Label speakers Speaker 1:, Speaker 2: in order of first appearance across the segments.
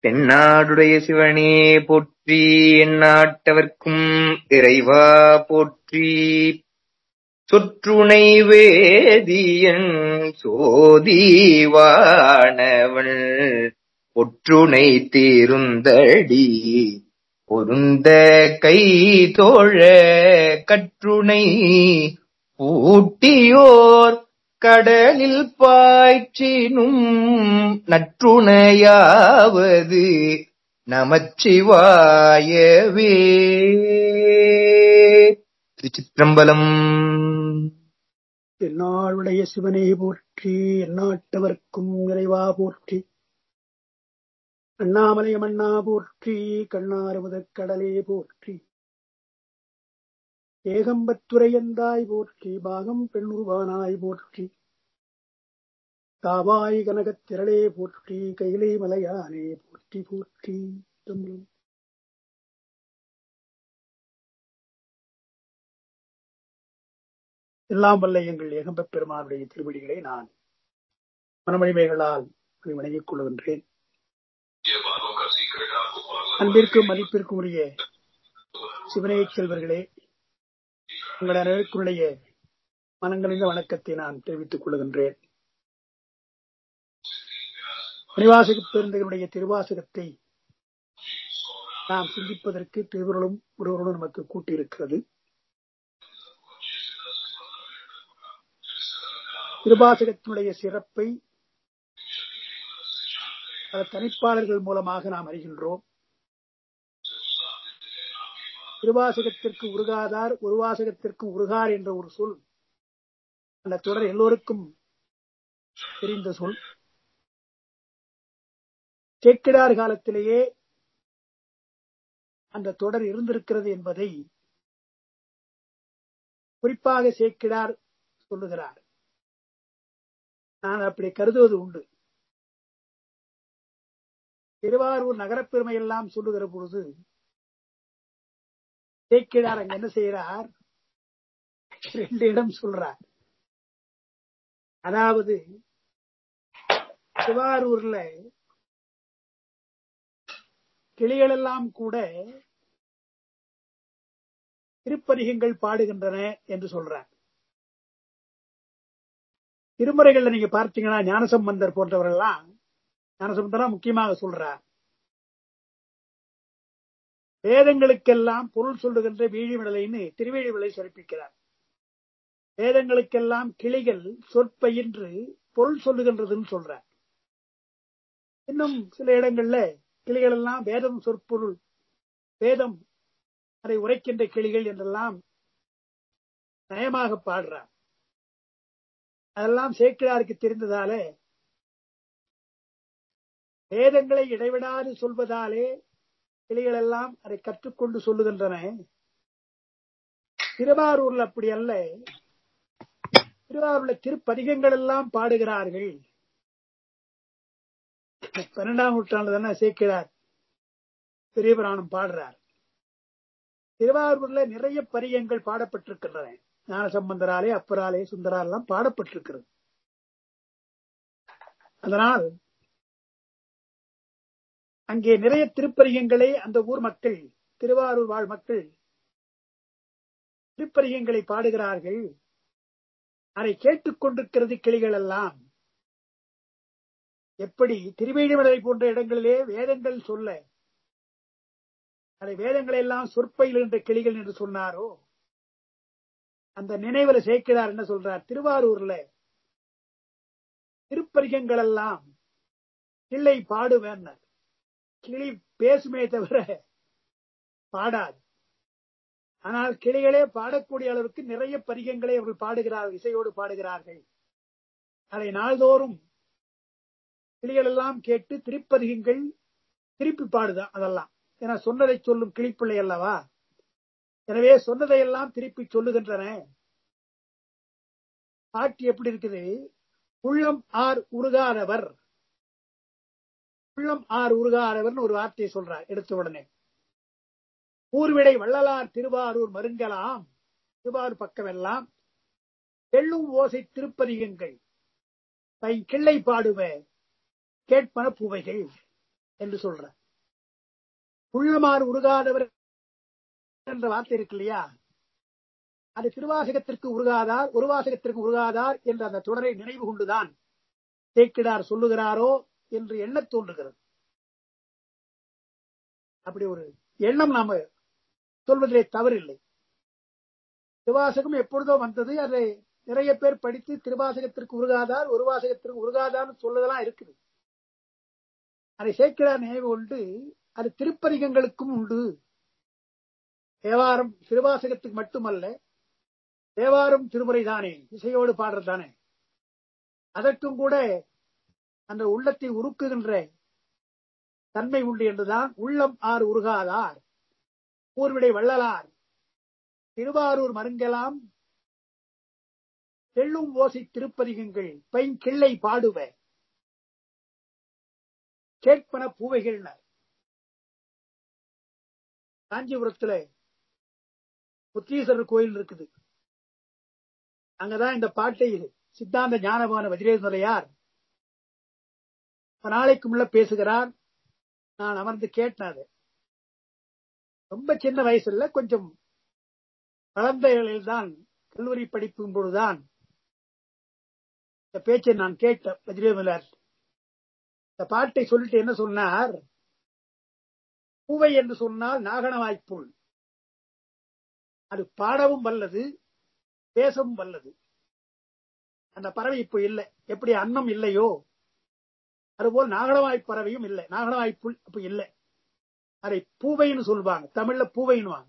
Speaker 1: தென்னாடுடைய சிவனே போற்றி எந்நாட்டவர்க்கும் இறைவா போற்றி சொற்றுணை வேதியன் சோதிவானவன் ஒற்றுணை தீருந்தடி பொருந்த கை தோழ கற்றுணை பூட்டியோர் கடலில் பாய்ச்சினும் நற்றுணையாவது நமச்சிவாயவே திருச்சிற்றம்பலம்
Speaker 2: என்னாளுடைய சிவனே போற்றி எந்நாட்டவர்க்கும் இறைவா போற்றி அண்ணாமலை மன்னா போற்றி கண்ணாறுமுதற் கடலே போற்றி ஏகம்பத்துரையந்தாய் போற்றி பாகம் பெண்ணுருவானாய் போற்றி காவாய் கனகத் திரளே போற்றி கைலை மலையானே போற்றி போற்றி தம்புரம். எல்லாம் வல்ல எங்கள் ஏகம்பப் பெருமானுடைய திருவடிகளை நான் மனமணிமைகளால் வணங்கிக் கொள்கின்றேன் அன்பிற்கும் மதிப்பிற்கும் உரிய சிவனைய செல்வர்களே உங்கள் அனைவருக்குடைய மனங்களிந்த வணக்கத்தை நான் தெரிவித்துக் கொள்கின்றேன் மணிவாசக பெருந்தகனுடைய திருவாசகத்தை நாம் சிந்திப்பதற்கு திருவருளும் ஒருவருடன் நமக்கு கூட்டியிருக்கிறது திருவாசகத்தினுடைய சிறப்பை பல தனிப்பாளர்கள் மூலமாக நாம் அறிகின்றோம் திருவாசகத்திற்கு உருகாதார் ஒரு வாசகத்திற்கு உருகார் என்ற ஒரு சொல் அந்த தொடர் எல்லோருக்கும் தெரிந்த சொல் சேக்கிடார் காலத்திலேயே அந்த தொடர் இருந்திருக்கிறது என்பதை குறிப்பாக சேக்கிடார் சொல்லுகிறார் நான் அப்படி கருதுவது உண்டு திருவாரூர் நகரப்பெருமை எல்லாம் சொல்லுகிற பொழுது சேக்கிடார் அங்க என்ன செய்யறார் ரெண்டு இடம் சொல்றார் அதாவது திருவாரூர்ல கிளிகள் எல்லாம் கூட திருப்பதிகங்கள் பாடுகின்றன என்று சொல்றார் திருமுறைகள்ல நீங்க பார்த்தீங்கன்னா ஞானசம்பந்தர் போன்றவரெல்லாம் ஞானசம்பந்தரா முக்கியமாக சொல்றார் வேதங்களுக்கெல்லாம் பொருள் சொல்லுகின்ற வீழிவிடலைன்னு திருவேழிவிடலை சிறப்பிக்கிறார் வேதங்களுக்கெல்லாம் கிளிகள் சொற்பயின்று பொருள் சொல்லுகின்றதுன்னு சொல்றார் இன்னும் சில இடங்கள்ல கிளிகள் எல்லாம் வேதம் சொற்பொருள் வேதம் அதை உரைக்கின்ற கிளிகள் என்றெல்லாம் நயமாக பாடுறார் அதெல்லாம் சேக்கிழாருக்கு தெரிந்ததால வேதங்களை இடைவிடாது சொல்வதாலே கிளிகள் எல்லாம் அதை கற்றுக்கொண்டு சொல்லுகின்றன திருவாரூர்ல அப்படி அல்ல திருவாரூர்ல திருப்பதிகங்கள் எல்லாம் பாடுகிறார்கள் பன்னெண்டாம் நூற்றாண்டு தானே சேக்கிழார் பெரிய புராணம் பாடுறார் திருவாரூர்ல நிறைய பதிகங்கள் பாடப்பட்டிருக்கின்றன ஞான சம்பந்தராலே அப்பராலே சுந்தரால் எல்லாம் பாடப்பட்டிருக்கிறது அதனால் அங்கே நிறைய திருப்பதிகங்களை அந்த ஊர் மக்கள் திருவாரூர் வாழ் மக்கள் திருப்பதிகங்களை பாடுகிறார்கள் அதை கேட்டுக்கொண்டிருக்கிறது கிளிகள் எல்லாம் எப்படி திருவேணிமலை போன்ற இடங்களிலே வேதங்கள் சொல்ல அதை வேதங்களை எல்லாம் சொற்பையில் என்ற கிளிகள் என்று சொன்னாரோ அந்த நினைவுல சேர்க்கிறார் என்ன சொல்றார் திருவாரூர்ல திருப்பதிகங்கள் எல்லாம் கிளை பாடுவேன் கிளி பேசுமே தவிர பாடாது ஆனால் கிளிகளே பாடக்கூடிய அளவுக்கு நிறைய பதிகங்களை அவர்கள் பாடுகிறார்கள் இசையோடு பாடுகிறார்கள் அதை நாள்தோறும் கிளிகள் எல்லாம் கேட்டு திருப்பதிகங்கள் திருப்பி பாடுதான் அதெல்லாம் ஏன்னா சொன்னதை சொல்லும் கிளிப்பிள்ளை அல்லவா எனவே சொன்னதையெல்லாம் திருப்பி சொல்லுகின்றன பாட்டு எப்படி இருக்குது உள்ளம் ஆர் உருகாதவர் உள்ளம் ஆர் உருகாதவர்னு ஒரு வார்த்தையை சொல்றார் எடுத்த உடனே ஊர்விடை வள்ளலார் திருவாரூர் மருங்கலாம் திருவாரூர் பக்கமெல்லாம் எள்ளும் ஓசை திருப்பதிகங்கள் தை கிள்ளை பாடுவ கேட்பன பூவைகள் என்று சொல்ற உள்ளமாறு உருகாதவர் என்ற வார்த்தை இருக்கு இல்லையா அது திருவாசகத்திற்கு உருகாதார் ஒரு வாசகத்திற்கு உருகாதார் என்ற அந்த தொடரை நினைவு கொண்டுதான் சேக்கிடார் சொல்லுகிறாரோ என்று எண்ணத் தோன்றுகிறது அப்படி ஒரு எண்ணம் நாம சொல்வதிலே தவறில்லை திருவாசகம் எப்பொழுதோ வந்தது அதை நிறைய பேர் படித்து திருவாசகத்திற்கு உருகாதார் ஒரு வாசகத்திற்கு உருகாதார்னு சொல்லதெல்லாம் இருக்குது அதை சேர்க்கிறார் நினைவு கொண்டு அது திருப்பதிகங்களுக்கும் உண்டு தேவாரம் திருவாசகத்துக்கு மட்டுமல்ல தேவாரம் திருமுறை தானே இசையோடு பாடுறது தானே அதற்கும் கூட அந்த உள்ளத்தை உருக்குகின்ற தன்மை உண்டு என்றுதான் உள்ளம் ஆறு உருகாதார் ஊர்விடை வள்ளலார் திருவாரூர் மருங்கலாம் தெள்ளும் ஓசை திருப்பதிகங்கள் பைன் கிள்ளை பாடுவ கேட்பன பூவைகள் காஞ்சிபுரத்துல முத்தீஸ்வரர் கோயில் இருக்குது அங்கதான் இந்த பாட்டை சித்தாந்த ஞானமான வஜ்ரேஸ்வரையார் நாளைக்கு முள்ள பேசுகிறார் நான் அமர்ந்து கேட்டேன் அது ரொம்ப சின்ன வயசுல கொஞ்சம் வளர்ந்த தான் கல்லூரி படிக்கும் பொழுதுதான் இந்த பேச்சை நான் கேட்டேன் வஜ்ரேமலர் இந்த பாட்டை சொல்லிட்டு என்ன சொன்னார் பூவை என்று சொன்னால் நாகனவாய்ப்புள் அது பாடவும் வல்லது பேசவும் வல்லது அந்த பறவை இப்போ இல்லை எப்படி அன்னம் இல்லையோ அதுபோல் நாகனவாய் பறவையும் இல்லை நாகனவாய்ப்புள் அப்ப இல்லை அதை பூவைன்னு சொல்லுவாங்க தமிழ்ல பூவைன்னுவாங்க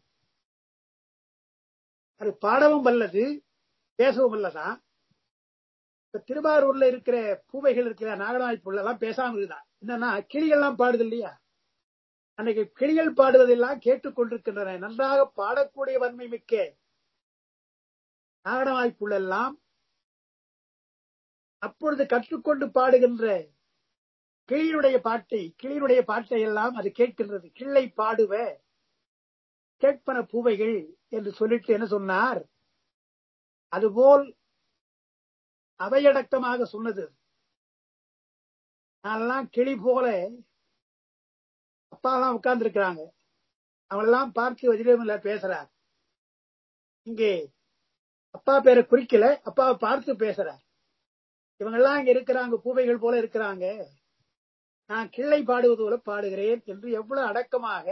Speaker 2: அது பாடவும் வல்லது பேசவும் வல்லதான் இப்ப திருவாரூர்ல இருக்கிற பூவைகள் இருக்கிற நாகனவாய்ப்புள்ள எல்லாம் பேசாம இருக்குதான் என்னன்னா கிளிகள்லாம் பாடுது இல்லையா அன்னைக்கு கிளிகள் பாடுவதெல்லாம் கேட்டுக்கொண்டிருக்கின்றன நன்றாக பாடக்கூடிய வன்மை மிக்க நாகனவாய்ப்புள்ளெல்லாம் அப்பொழுது கற்றுக்கொண்டு பாடுகின்ற கிளியினுடைய பாட்டை கிளியினுடைய பாட்டை எல்லாம் அது கேட்கின்றது கிள்ளை பாடுவ கேட்பன பூவைகள் என்று சொல்லிட்டு என்ன சொன்னார் அதுபோல் அவையடக்கமாக சொன்னது நான்லாம் கிளி போல அப்பா எல்லாம் உட்கார்ந்து இருக்கிறாங்க அவங்களெல்லாம் பார்த்து வஜ்ரமில்ல பேசுறார் இங்கே அப்பா பேரை குறிக்கல அப்பாவை பார்த்து பேசுறார் இவங்கெல்லாம் இங்க இருக்கிறாங்க பூவைகள் போல இருக்கிறாங்க நான் கிள்ளை பாடுவது போல பாடுகிறேன் என்று எவ்வளவு அடக்கமாக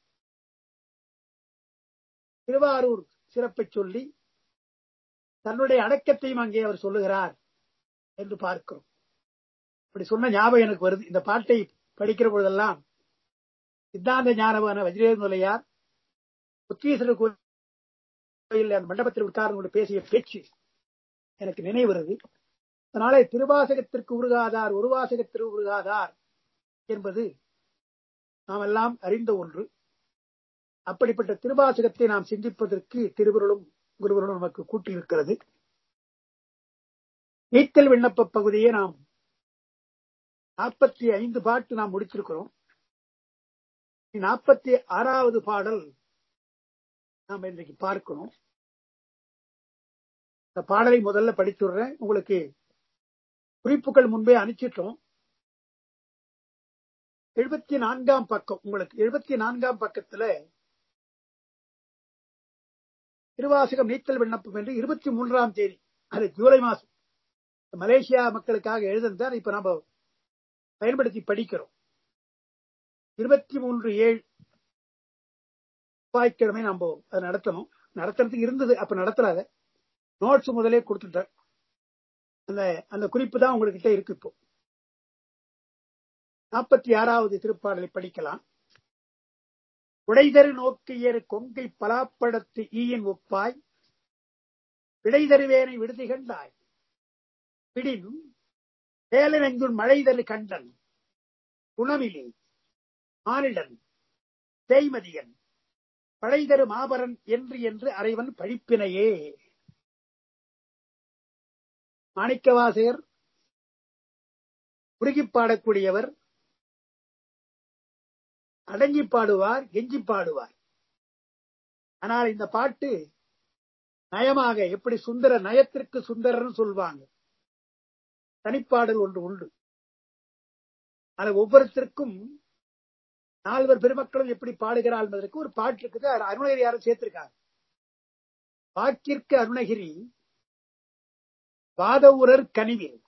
Speaker 2: திருவாரூர் சிறப்பை சொல்லி தன்னுடைய அடக்கத்தையும் அங்கே அவர் சொல்லுகிறார் என்று பார்க்கிறோம் இப்படி சொன்ன ஞாபகம் எனக்கு வருது இந்த பாட்டை படிக்கிற பொழுதெல்லாம் சித்தாந்த ஞானமான வஜ்ரேந்திரலையார் உத்தீஸ்வரர் கோயில் அந்த மண்டபத்தில் உட்கார்ந்து பேசிய பேச்சு எனக்கு நினைவு வருது அதனாலே திருவாசகத்திற்கு உருகாதார் ஒரு வாசகத்திற்கு உருகாதார் என்பது நாம் எல்லாம் அறிந்த ஒன்று அப்படிப்பட்ட திருவாசகத்தை நாம் சிந்திப்பதற்கு திருவருளும் குருவருளும் நமக்கு கூட்டியிருக்கிறது நீத்தல் விண்ணப்ப பகுதியை நாம் நாற்பத்தி ஐந்து பாட்டு நாம் முடிச்சிருக்கிறோம் நாற்பத்தி ஆறாவது பாடல் நாம் இன்றைக்கு பார்க்கணும் இந்த பாடலை முதல்ல படிச்சுடுறேன் உங்களுக்கு குறிப்புகள் முன்பே அனுப்பிச்சிட்டோம் எழுபத்தி நான்காம் பக்கம் உங்களுக்கு எழுபத்தி நான்காம் பக்கத்துல திருவாசகம் நீத்தல் விண்ணப்பம் என்று இருபத்தி மூன்றாம் தேதி அது ஜூலை மாசம் மலேசியா மக்களுக்காக எழுதுனதான் இப்ப நம்ம பயன்படுத்தி படிக்கிறோம் இருபத்தி மூன்று ஏழு செவ்வாய்க்கிழமை நம்ம அதை நடத்தணும் நடத்துறதுக்கு இருந்தது அப்ப நடத்துறாத நோட்ஸ் முதலே கொடுத்துட்டேன் அந்த அந்த குறிப்பு தான் உங்ககிட்ட இருக்கு இப்போ நாற்பத்தி ஆறாவது திருப்பாடலை படிக்கலாம் உடைதரு நோக்கியர் கொங்கை பலாப்படத்து ஈயின் ஒப்பாய் விடைதருவேனை விடுதி கண்டாய் பிடின் வேலனெங்குள் மழைதரு கண்டன் குணமிலி மானிடன் தேய்மதியன் படைதரு மாபரன் என்று என்று அறைவன் பழிப்பினையே மாணிக்கவாசகர் உருகி பாடக்கூடியவர் அடங்கி பாடுவார் கெஞ்சி பாடுவார் ஆனால் இந்த பாட்டு நயமாக எப்படி சுந்தர நயத்திற்கு சுந்தரன்னு சொல்வாங்க தனிப்பாடல் ஒன்று உண்டு அது ஒவ்வொருத்தருக்கும் நால்வர் பெருமக்களும் எப்படி பாடுகிறாள் என்பதற்கு ஒரு பாட்டு இருக்குது அது அருணகிரியாரும் சேர்த்திருக்காங்க வாக்கிற்கு அருணகிரி வாதவுரர் கனிவில்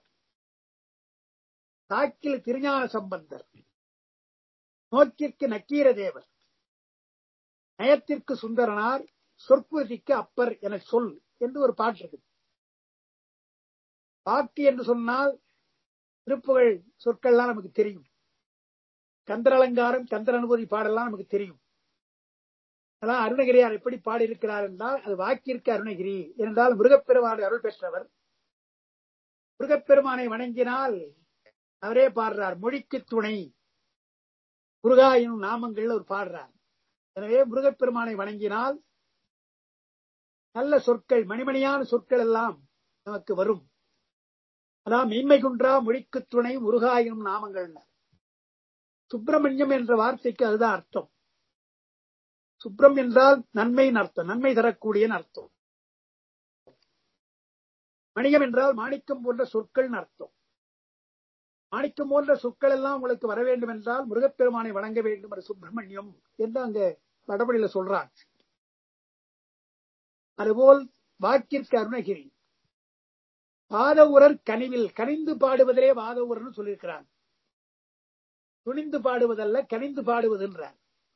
Speaker 2: தாக்கில் திருஞான சம்பந்தர் நோக்கிற்கு நக்கீர தேவர் நயத்திற்கு சுந்தரனார் சொற்பதிக்கு அப்பர் என சொல் என்று ஒரு பாட்டு இருக்குது வாக்கு என்று சொன்னால் திருப்புகழ் சொற்கள்லாம் நமக்கு தெரியும் கந்தர் அலங்காரம் கந்தர் அனுபூதி பாடலாம் நமக்கு தெரியும் அதெல்லாம் அருணகிரியார் எப்படி பாடியிருக்கிறார் என்றால் அது வாக்கிற்கு அருணகிரி என்றால் முருகப்பெருமானை அருள் பெற்றவர் முருகப்பெருமானை வணங்கினால் அவரே பாடுறார் மொழிக்கு துணை முருகா எனும் நாமங்கள் ஒரு பாடுறார் எனவே முருகப்பெருமானை வணங்கினால் நல்ல சொற்கள் மணிமணியான சொற்கள் எல்லாம் நமக்கு வரும் அதான் மெய்மை குன்றா மொழிக்கு துணை முருகா எனும் நாமங்கள் சுப்பிரமணியம் என்ற வார்த்தைக்கு அதுதான் அர்த்தம் சுப்ரம் என்றால் நன்மையின் அர்த்தம் நன்மை தரக்கூடிய அர்த்தம் மணியம் என்றால் மாணிக்கம் போன்ற சொற்கள் அர்த்தம் மாணிக்கம் போன்ற சொற்கள் எல்லாம் உங்களுக்கு வர வேண்டும் என்றால் முருகப்பெருமானை வணங்க வேண்டும் என்று சுப்பிரமணியம் என்று அங்க வடமொழியில சொல்றாங்க அதுபோல் வாக்கிற்கு அருணகிரி வாதவுரர் கனிவில் கனிந்து பாடுவதிலே வாதவுரர்னு சொல்லியிருக்கிறார் துணிந்து பாடுவதல்ல கனிந்து பாடுவது என்றார்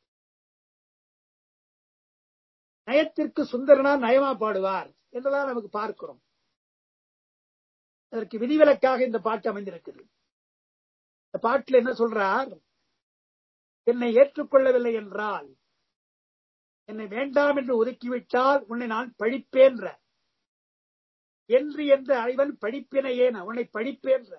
Speaker 2: நயத்திற்கு சுந்தரனா நயமா பாடுவார் என்றெல்லாம் நமக்கு பார்க்கிறோம் அதற்கு விதிவிலக்காக இந்த பாட்டு அமைந்திருக்குது இந்த பாட்டில் என்ன சொல்றார் என்னை ஏற்றுக்கொள்ளவில்லை என்றால் என்னை வேண்டாம் என்று ஒதுக்கிவிட்டால் உன்னை நான் பழிப்பேன்ற என்று என்ற அறிவன் படிப்பினையே உன்னை படிப்பேன்ற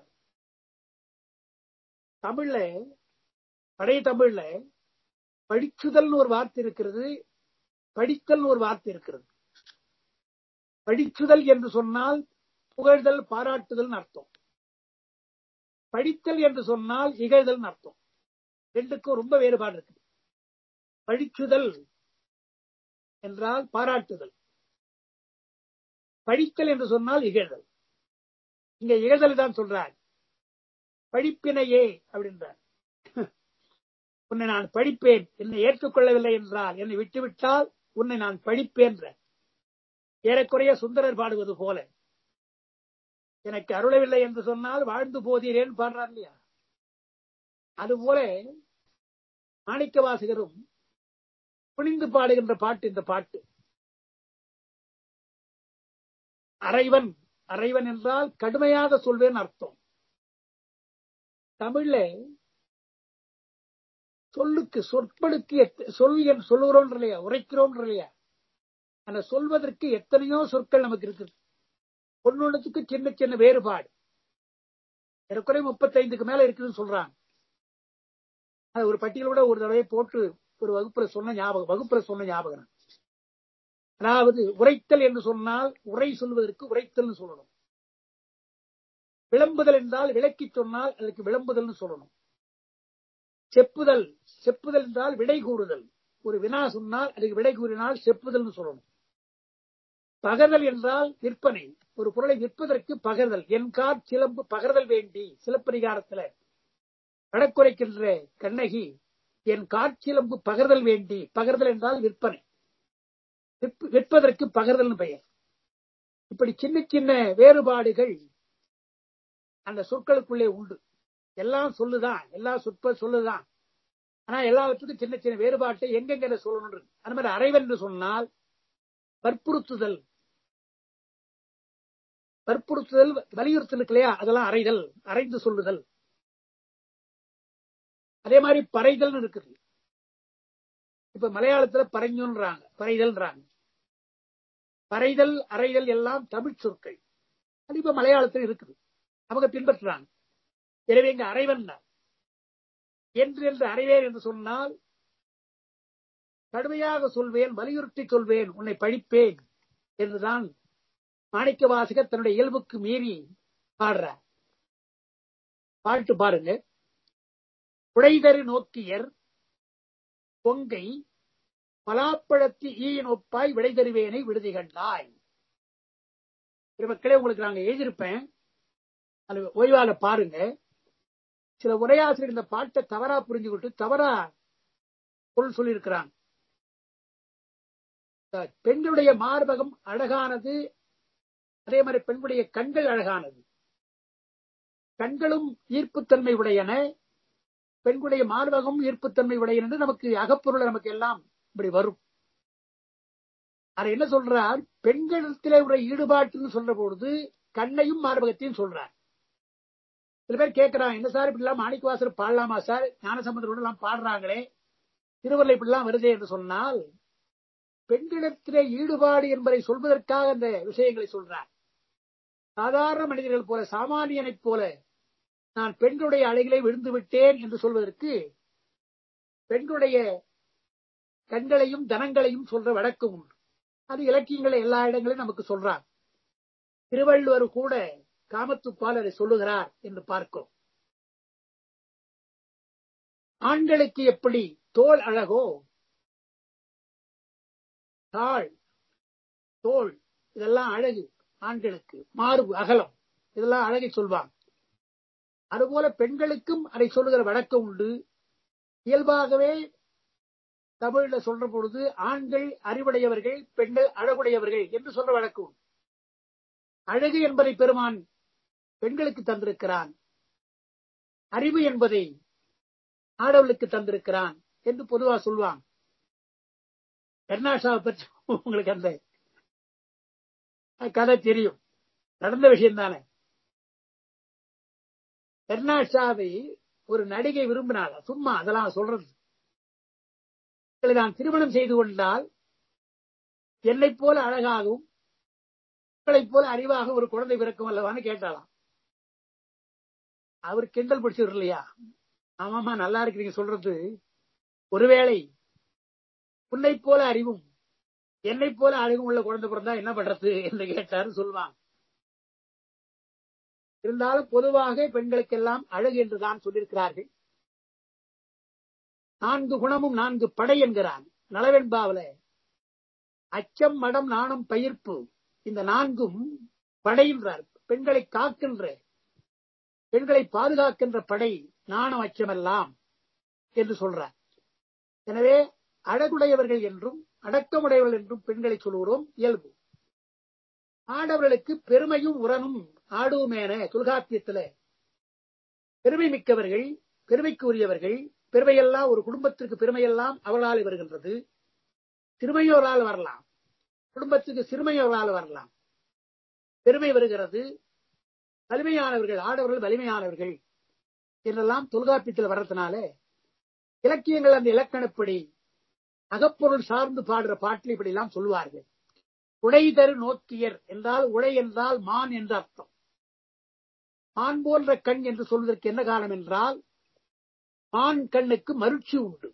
Speaker 2: தமிழ்ல பழைய தமிழ்ல படிச்சுதல்னு ஒரு வார்த்தை இருக்கிறது படித்தல் ஒரு வார்த்தை இருக்கிறது படிச்சுதல் என்று சொன்னால் புகழ்தல் பாராட்டுதல் அர்த்தம் படித்தல் என்று சொன்னால் இகழ்தல் அர்த்தம் ரெண்டுக்கும் ரொம்ப வேறுபாடு இருக்கு படிச்சுதல் என்றால் பாராட்டுதல் படித்தல் என்று சொன்னால் இகழ்தல் இங்க இகழ்தல் தான் சொல்றார் படிப்பினையே அப்படின்றார் உன்னை நான் படிப்பேன் என்னை ஏற்றுக்கொள்ளவில்லை என்றால் என்னை விட்டுவிட்டால் உன்னை நான் படிப்பேன் ஏறக்குறைய சுந்தரர் பாடுவது போல எனக்கு அருளவில்லை என்று சொன்னால் வாழ்ந்து போதீரேன் பாடுறார் இல்லையா அதுபோல மாணிக்க வாசகரும் புனிந்து பாடுகின்ற பாட்டு இந்த பாட்டு அறைவன் அறைவன் என்றால் கடுமையாக சொல்வேன் அர்த்தம் தமிழ்ல சொல்லுக்கு சொற்களுக்கு சொல் என்று சொல்லுகிறோம் இல்லையா உரைக்கிறோம் இல்லையா அந்த சொல்வதற்கு எத்தனையோ சொற்கள் நமக்கு இருக்குது ஒன்னொன்னுக்கு சின்ன சின்ன வேறுபாடு ஏறக்குறைய முப்பத்தைந்துக்கு மேல இருக்குதுன்னு சொல்றாங்க அது ஒரு பட்டியலோட ஒரு தடவை போட்டு ஒரு வகுப்புல சொன்ன ஞாபகம் வகுப்புல சொன்ன ஞாபகம் அதாவது உரைத்தல் என்று சொன்னால் உரை சொல்வதற்கு உரைத்தல் சொல்லணும் விளம்புதல் என்றால் விளக்கி சொன்னால் அதுக்கு விளம்புதல் சொல்லணும் செப்புதல் செப்புதல் என்றால் விடை கூறுதல் ஒரு வினா சொன்னால் அதுக்கு விடை கூறினால் செப்புதல் சொல்லணும் பகர்தல் என்றால் விற்பனை ஒரு பொருளை விற்பதற்கு பகர்தல் என் கார் சிலம்பு பகர்தல் வேண்டி சிலப்பதிகாரத்துல வடக்குறைக்கின்ற கண்ணகி என் காற்சிலம்பு பகர்தல் வேண்டி பகர்தல் என்றால் விற்பனை விற்பதற்கு பகர்தல் பெயர் இப்படி சின்ன சின்ன வேறுபாடுகள் அந்த சொற்களுக்குள்ளே உண்டு எல்லாம் சொல்லுதான் எல்லா சொற்ப சொல்லுதான் ஆனா எல்லாவற்றுக்கும் சின்ன சின்ன வேறுபாட்டை எங்கெங்க சொல்லணும் அந்த மாதிரி அறைவன் என்று சொன்னால் வற்புறுத்துதல் வற்புறுத்துதல் வலியுறுத்தல் இருக்கு இல்லையா அதெல்லாம் அறைதல் அரைந்து சொல்லுதல் அதே மாதிரி பறைதல் இருக்குது இப்ப மலையாளத்துல பறைஞ்சுன்றாங்க பறைதல்ன்றாங்க பறைதல் அறைதல் எல்லாம் தமிழ் சொற்கள் அது இப்ப மலையாளத்தில் இருக்குது அவங்க பின்பற்றுறாங்க எனவே இங்க அறைவன் என்று என்று அறைவேன் என்று சொன்னால் கடுமையாக சொல்வேன் வலியுறுத்தி சொல்வேன் உன்னை படிப்பேன் என்றுதான் மாணிக்க வாசகர் தன்னுடைய இயல்புக்கு மீறி பாடுறார் பாட்டு பாருங்க உடைதரு நோக்கியர் பொங்கை பலாப்பழத்து ஈயின் ஒப்பாய் விடை தருவேனை விடுதி கண்டாய் மக்களே உங்களுக்கு நாங்க எழுதியிருப்பேன் அது ஓய்வால பாருங்க சில உரையாசிரியர் இந்த பாட்டை தவறா புரிஞ்சுக்கிட்டு தவறா பொருள் சொல்லியிருக்கிறான் பெண்களுடைய மார்பகம் அழகானது அதே மாதிரி பெண்களுடைய கண்கள் அழகானது கண்களும் ஈர்ப்புத்தன்மை உடையன பெண்களுடைய மார்பகம் ஈர்ப்புத்தன்மை உடையன என்று நமக்கு அகப்பொருள் நமக்கு எல்லாம் இப்படி வரும் அதை என்ன சொல்றார் பெண்களிடத்திலே உள்ள ஈடுபாட்டுன்னு சொல்ற பொழுது கண்ணையும் மார்பகத்தையும் சொல்றார் சில பேர் கேட்கிறான் என்ன சார் இப்படி எல்லாம் மாணிக்கவாசர் பாடலாமா சார் ஞானசம்பந்தரோடு எல்லாம் பாடுறாங்களே திருவள்ளுவர் இப்படிலாம் வருதே என்று சொன்னால் பெண்களிடத்திலே ஈடுபாடு என்பதை சொல்வதற்காக அந்த விஷயங்களை சொல்றார் சாதாரண மனிதர்கள் போல சாமானியனைப் போல நான் பெண்களுடைய அழகிலே விழுந்து விட்டேன் என்று சொல்வதற்கு பெண்களுடைய கண்களையும் தனங்களையும் சொல்ற வழக்கம் உண்டு அது இலக்கியங்களை எல்லா இடங்களையும் நமக்கு சொல்றார் திருவள்ளுவர் கூட காமத்துப்பால் அதை சொல்லுகிறார் என்று பார்க்கிறோம் ஆண்களுக்கு எப்படி தோல் அழகோ தாள் தோல் இதெல்லாம் அழகு ஆண்களுக்கு மார்பு அகலம் இதெல்லாம் அழகை சொல்வாங்க அதுபோல பெண்களுக்கும் அதை சொல்லுகிற வழக்கம் உண்டு இயல்பாகவே தமிழ்ல சொல்ற பொழுது ஆண்கள் அறிவுடையவர்கள் பெண்கள் அழகுடையவர்கள் என்று சொல்ற வழக்கம் உண்டு அழகு என்பதை பெருமான் பெண்களுக்கு தந்திருக்கிறான் அறிவு என்பதை ஆடவளுக்கு தந்திருக்கிறான் என்று பொதுவா சொல்லுவாங்க கர்நாஷாவை பற்றி உங்களுக்கு அந்த கதை தெரியும் நடந்த விஷயம் தானே கர்நாஷாவை ஒரு நடிகை விரும்பினாள் சும்மா அதெல்லாம் சொல்றது நான் திருமணம் செய்து கொண்டால் என்னை போல அழகாகவும் உங்களைப் போல அறிவாக ஒரு குழந்தை பிறக்கும் அல்லவான்னு கேட்டாலாம் அவர் கிண்டல் பிடிச்சவர் இல்லையா ஆமாமா நல்லா இருக்கிறீங்க சொல்றது ஒருவேளை உன்னை போல அறிவும் என்னை போல அழகும் உள்ள குழந்தை பிறந்தா என்ன பண்றது என்று கேட்டாரு சொல்லுவாங்க இருந்தாலும் பொதுவாக பெண்களுக்கெல்லாம் அழகு என்றுதான் சொல்லியிருக்கிறார்கள் நான்கு குணமும் நான்கு படை என்கிறான் நலவெண்பாவில அச்சம் மடம் நாணம் பயிர்ப்பு இந்த நான்கும் படைகின்றார் பெண்களை காக்கின்ற பெண்களை பாதுகாக்கின்ற படை நாணம் அச்சமெல்லாம் என்று சொல்றார் எனவே அழகுடையவர்கள் என்றும் அடக்கமுடையவர்கள் என்றும் பெண்களை சொல்கிறோம் இயல்பு ஆடவர்களுக்கு பெருமையும் உரனும் ஆடுவோமேன தொல்காப்பியத்துல பெருமை மிக்கவர்கள் பெருமைக்கு உரியவர்கள் பெருமையெல்லாம் ஒரு குடும்பத்திற்கு பெருமையெல்லாம் அவளால் வருகின்றது சிறுமையோரால் வரலாம் குடும்பத்துக்கு சிறுமையோரால் வரலாம் பெருமை வருகிறது வலிமையானவர்கள் ஆடவர்கள் வலிமையானவர்கள் என்றெல்லாம் தொல்காப்பியத்தில் வர்றதுனால இலக்கியங்கள் அந்த இலக்கணப்படி அகப்பொருள் சார்ந்து பாடுற பாட்டில் இப்படி எல்லாம் சொல்லுவார்கள் உடை தரு நோக்கியர் என்றால் உடை என்றால் மான் என்று அர்த்தம் மான் போன்ற கண் என்று சொல்வதற்கு என்ன காரணம் என்றால் மான் கண்ணுக்கு மருட்சி உண்டு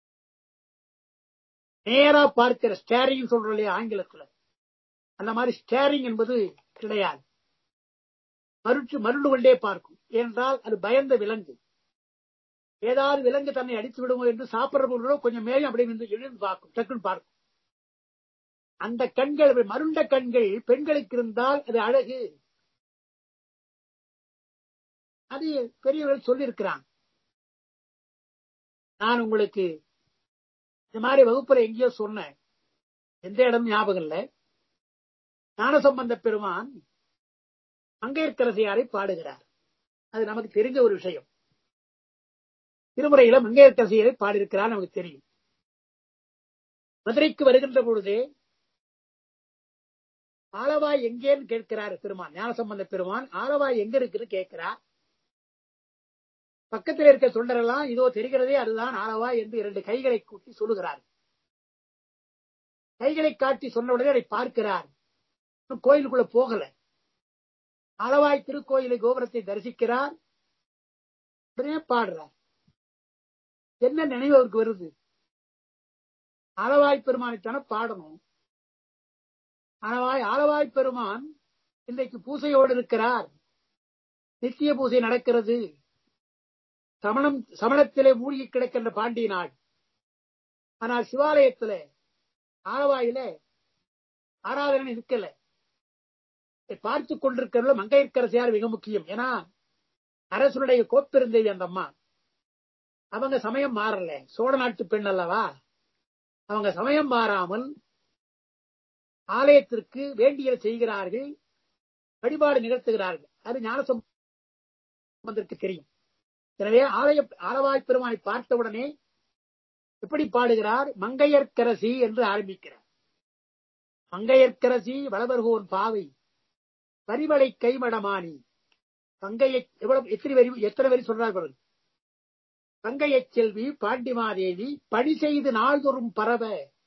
Speaker 2: நேரா பார்க்கிற ஸ்டேரிங் சொல்றோம் இல்லையா ஆங்கிலத்துல அந்த மாதிரி ஸ்டேரிங் என்பது கிடையாது மருட்சி மருண்டு கொண்டே பார்க்கும் ஏனென்றால் அது பயந்த விலங்கு ஏதாவது விலங்கு தன்னை அடித்து விடுமோ என்று சாப்பிடுற பொருளோ கொஞ்சம் மேலும் அப்படி வந்து எழுந்து பார்க்கும் டக்குன்னு பார்க்கும் அந்த கண்கள் மருண்ட கண்கள் பெண்களுக்கு இருந்தால் அது அழகு அது பெரியவர்கள் சொல்லியிருக்கிறான் நான் உங்களுக்கு இந்த மாதிரி வகுப்புல எங்கேயோ சொன்னேன் எந்த இடம் ஞாபகம் இல்ல ஞானசம்பந்த பெருமான் மங்கையர்க்கரசியாரை பாடுகிறார் அது நமக்கு தெரிஞ்ச ஒரு விஷயம் திருமுறையில மங்கையர்க்கரசியரை பாடியிருக்கிறார் நமக்கு தெரியும் மதுரைக்கு வருகின்ற பொழுதே ஆலவாய் எங்கேன்னு கேட்கிறார் பெருமான் ஞானசம்பந்த பெருமான் ஆலவாய் எங்க இருக்குன்னு கேட்கிறார் பக்கத்தில் இருக்க தொண்டரெல்லாம் இதோ தெரிகிறதே அதுதான் ஆலவாய் என்று இரண்டு கைகளை கூட்டி சொல்லுகிறார் கைகளை காட்டி சொன்ன உடனே அதை பார்க்கிறார் கோயிலுக்குள்ள போகல ஆலவாய் திருக்கோயிலை கோபுரத்தை தரிசிக்கிறார் உடனே பாடுறார் என்ன நினைவு அவருக்கு வருது ஆலவாய் பெருமானைத்தான பாடணும் ஆலவாய் ஆலவாய் பெருமான் இன்றைக்கு பூசையோடு இருக்கிறார் நித்திய பூசை நடக்கிறது சமணம் சமணத்திலே மூழ்கி கிடக்கின்ற பாண்டிய நாடு ஆனால் சிவாலயத்துல ஆலவாயில ஆராதனை இருக்கல பார்த்து கொண்டிருக்கிறதுல மங்கையர்க்கரசியார் மிக முக்கியம் ஏன்னா அரசனுடைய கோப்பெருந்தேவி அந்த அம்மா அவங்க சமயம் மாறல சோழ நாட்டு பெண் அல்லவா அவங்க சமயம் மாறாமல் ஆலயத்திற்கு வேண்டியதை செய்கிறார்கள் வழிபாடு நிகழ்த்துகிறார்கள் அது ஞானசம்பந்தருக்கு தெரியும் எனவே ஆலய ஆலவாய் பெருமானை பார்த்தவுடனே எப்படி பாடுகிறார் மங்கையர்க்கரசி என்று ஆரம்பிக்கிறார் மங்கையர்க்கரசி வளவர்கோன் பாவை வரிவளை கைமடமானி பங்கையை எவ்வளவு எத்தனை வரி எத்தனை வரி சொல்றார் பாருங்க பங்கையச் செல்வி பாண்டிமாதேவி பணி செய்து நாள்தோறும் பரவ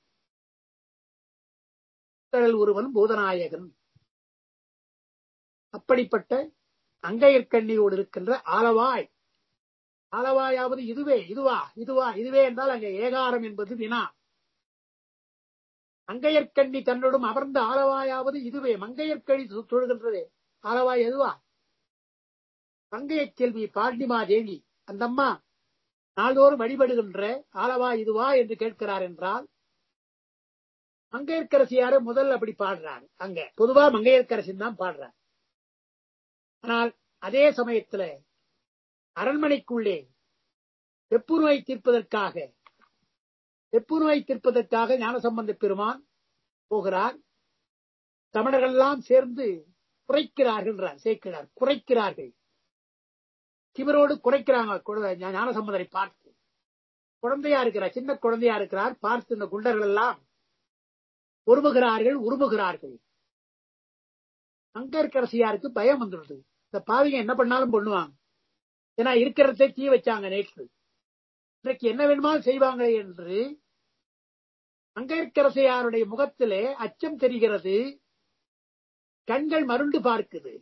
Speaker 2: கடல் ஒருவன் பூதநாயகன் அப்படிப்பட்ட அங்கையர்கண்ணியோடு இருக்கின்ற ஆலவாய் ஆலவாயாவது இதுவே இதுவா இதுவா இதுவே என்றால் அங்கே ஏகாரம் என்பது வினா அங்கையர்கண்ணி தன்னுடன் அமர்ந்த ஆலவாயாவது இதுவே மங்கையர்கழி தொழுகின்றதே ஆலவாய் எதுவா பங்கையச் செல்வி பாண்டிமா தேவி அந்த அம்மா நாள்தோறும் வழிபடுகின்ற ஆலவாய் இதுவா என்று கேட்கிறார் என்றால் மங்கையர்க்கரசியாரு முதல் அப்படி பாடுறாரு அங்க பொதுவா மங்கையர்க்கரசின் தான் பாடுறார் ஆனால் அதே சமயத்துல அரண்மனைக்குள்ளே வெப்புநோயை தீர்ப்பதற்காக வெப்புநோயை தீர்ப்பதற்காக ஞானசம்பந்த பெருமான் போகிறார் தமிழர்கள் எல்லாம் சேர்ந்து குறைக்கிறார்கள் சேர்க்கிறார் குறைக்கிறார்கள் திமிரோடு குறைக்கிறாங்க ஞானசம்பந்தரை பார்த்து குழந்தையா இருக்கிறார் சின்ன குழந்தையா இருக்கிறார் பார்த்து இந்த குண்டர்கள் எல்லாம் உருமுகிறார்கள் உருமுகிறார்கள் அங்கற்கரசியாருக்கு பயம் வந்துடுது இந்த பாவிங்க என்ன பண்ணாலும் பண்ணுவாங்க ஏன்னா இருக்கிறதே தீ வச்சாங்க நேற்று இன்றைக்கு என்ன வேணுமாலும் செய்வாங்க என்று அங்கற்கரசியாருடைய முகத்திலே அச்சம் தெரிகிறது கண்கள் மருண்டு பார்க்குது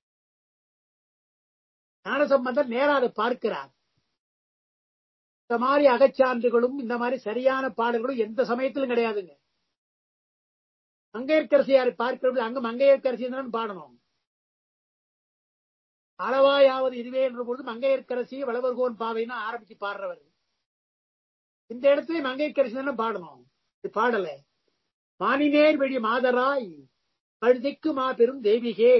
Speaker 2: ஞானசம்பந்தர் நேரா அதை பார்க்கிறார் இந்த மாதிரி அகச்சான்றுகளும் இந்த மாதிரி சரியான பாடல்களும் எந்த சமயத்திலும் கிடையாதுங்க மங்கையர்கரசியாரை பார்க்கிறது அங்க மங்கையர்கரசி தான் பாடணும் அளவாயாவது இதுவே என்ற பொழுது மங்கையர்கரசி வளவர்கோன் பாவைன்னு ஆரம்பிச்சு பாடுறவர் இந்த இடத்துல மங்கையர்கரசி தானே பாடணும் இது பாடல மானினேர் வெளி மாதராய் கழுதிக்கு மா பெரும் தேவிகே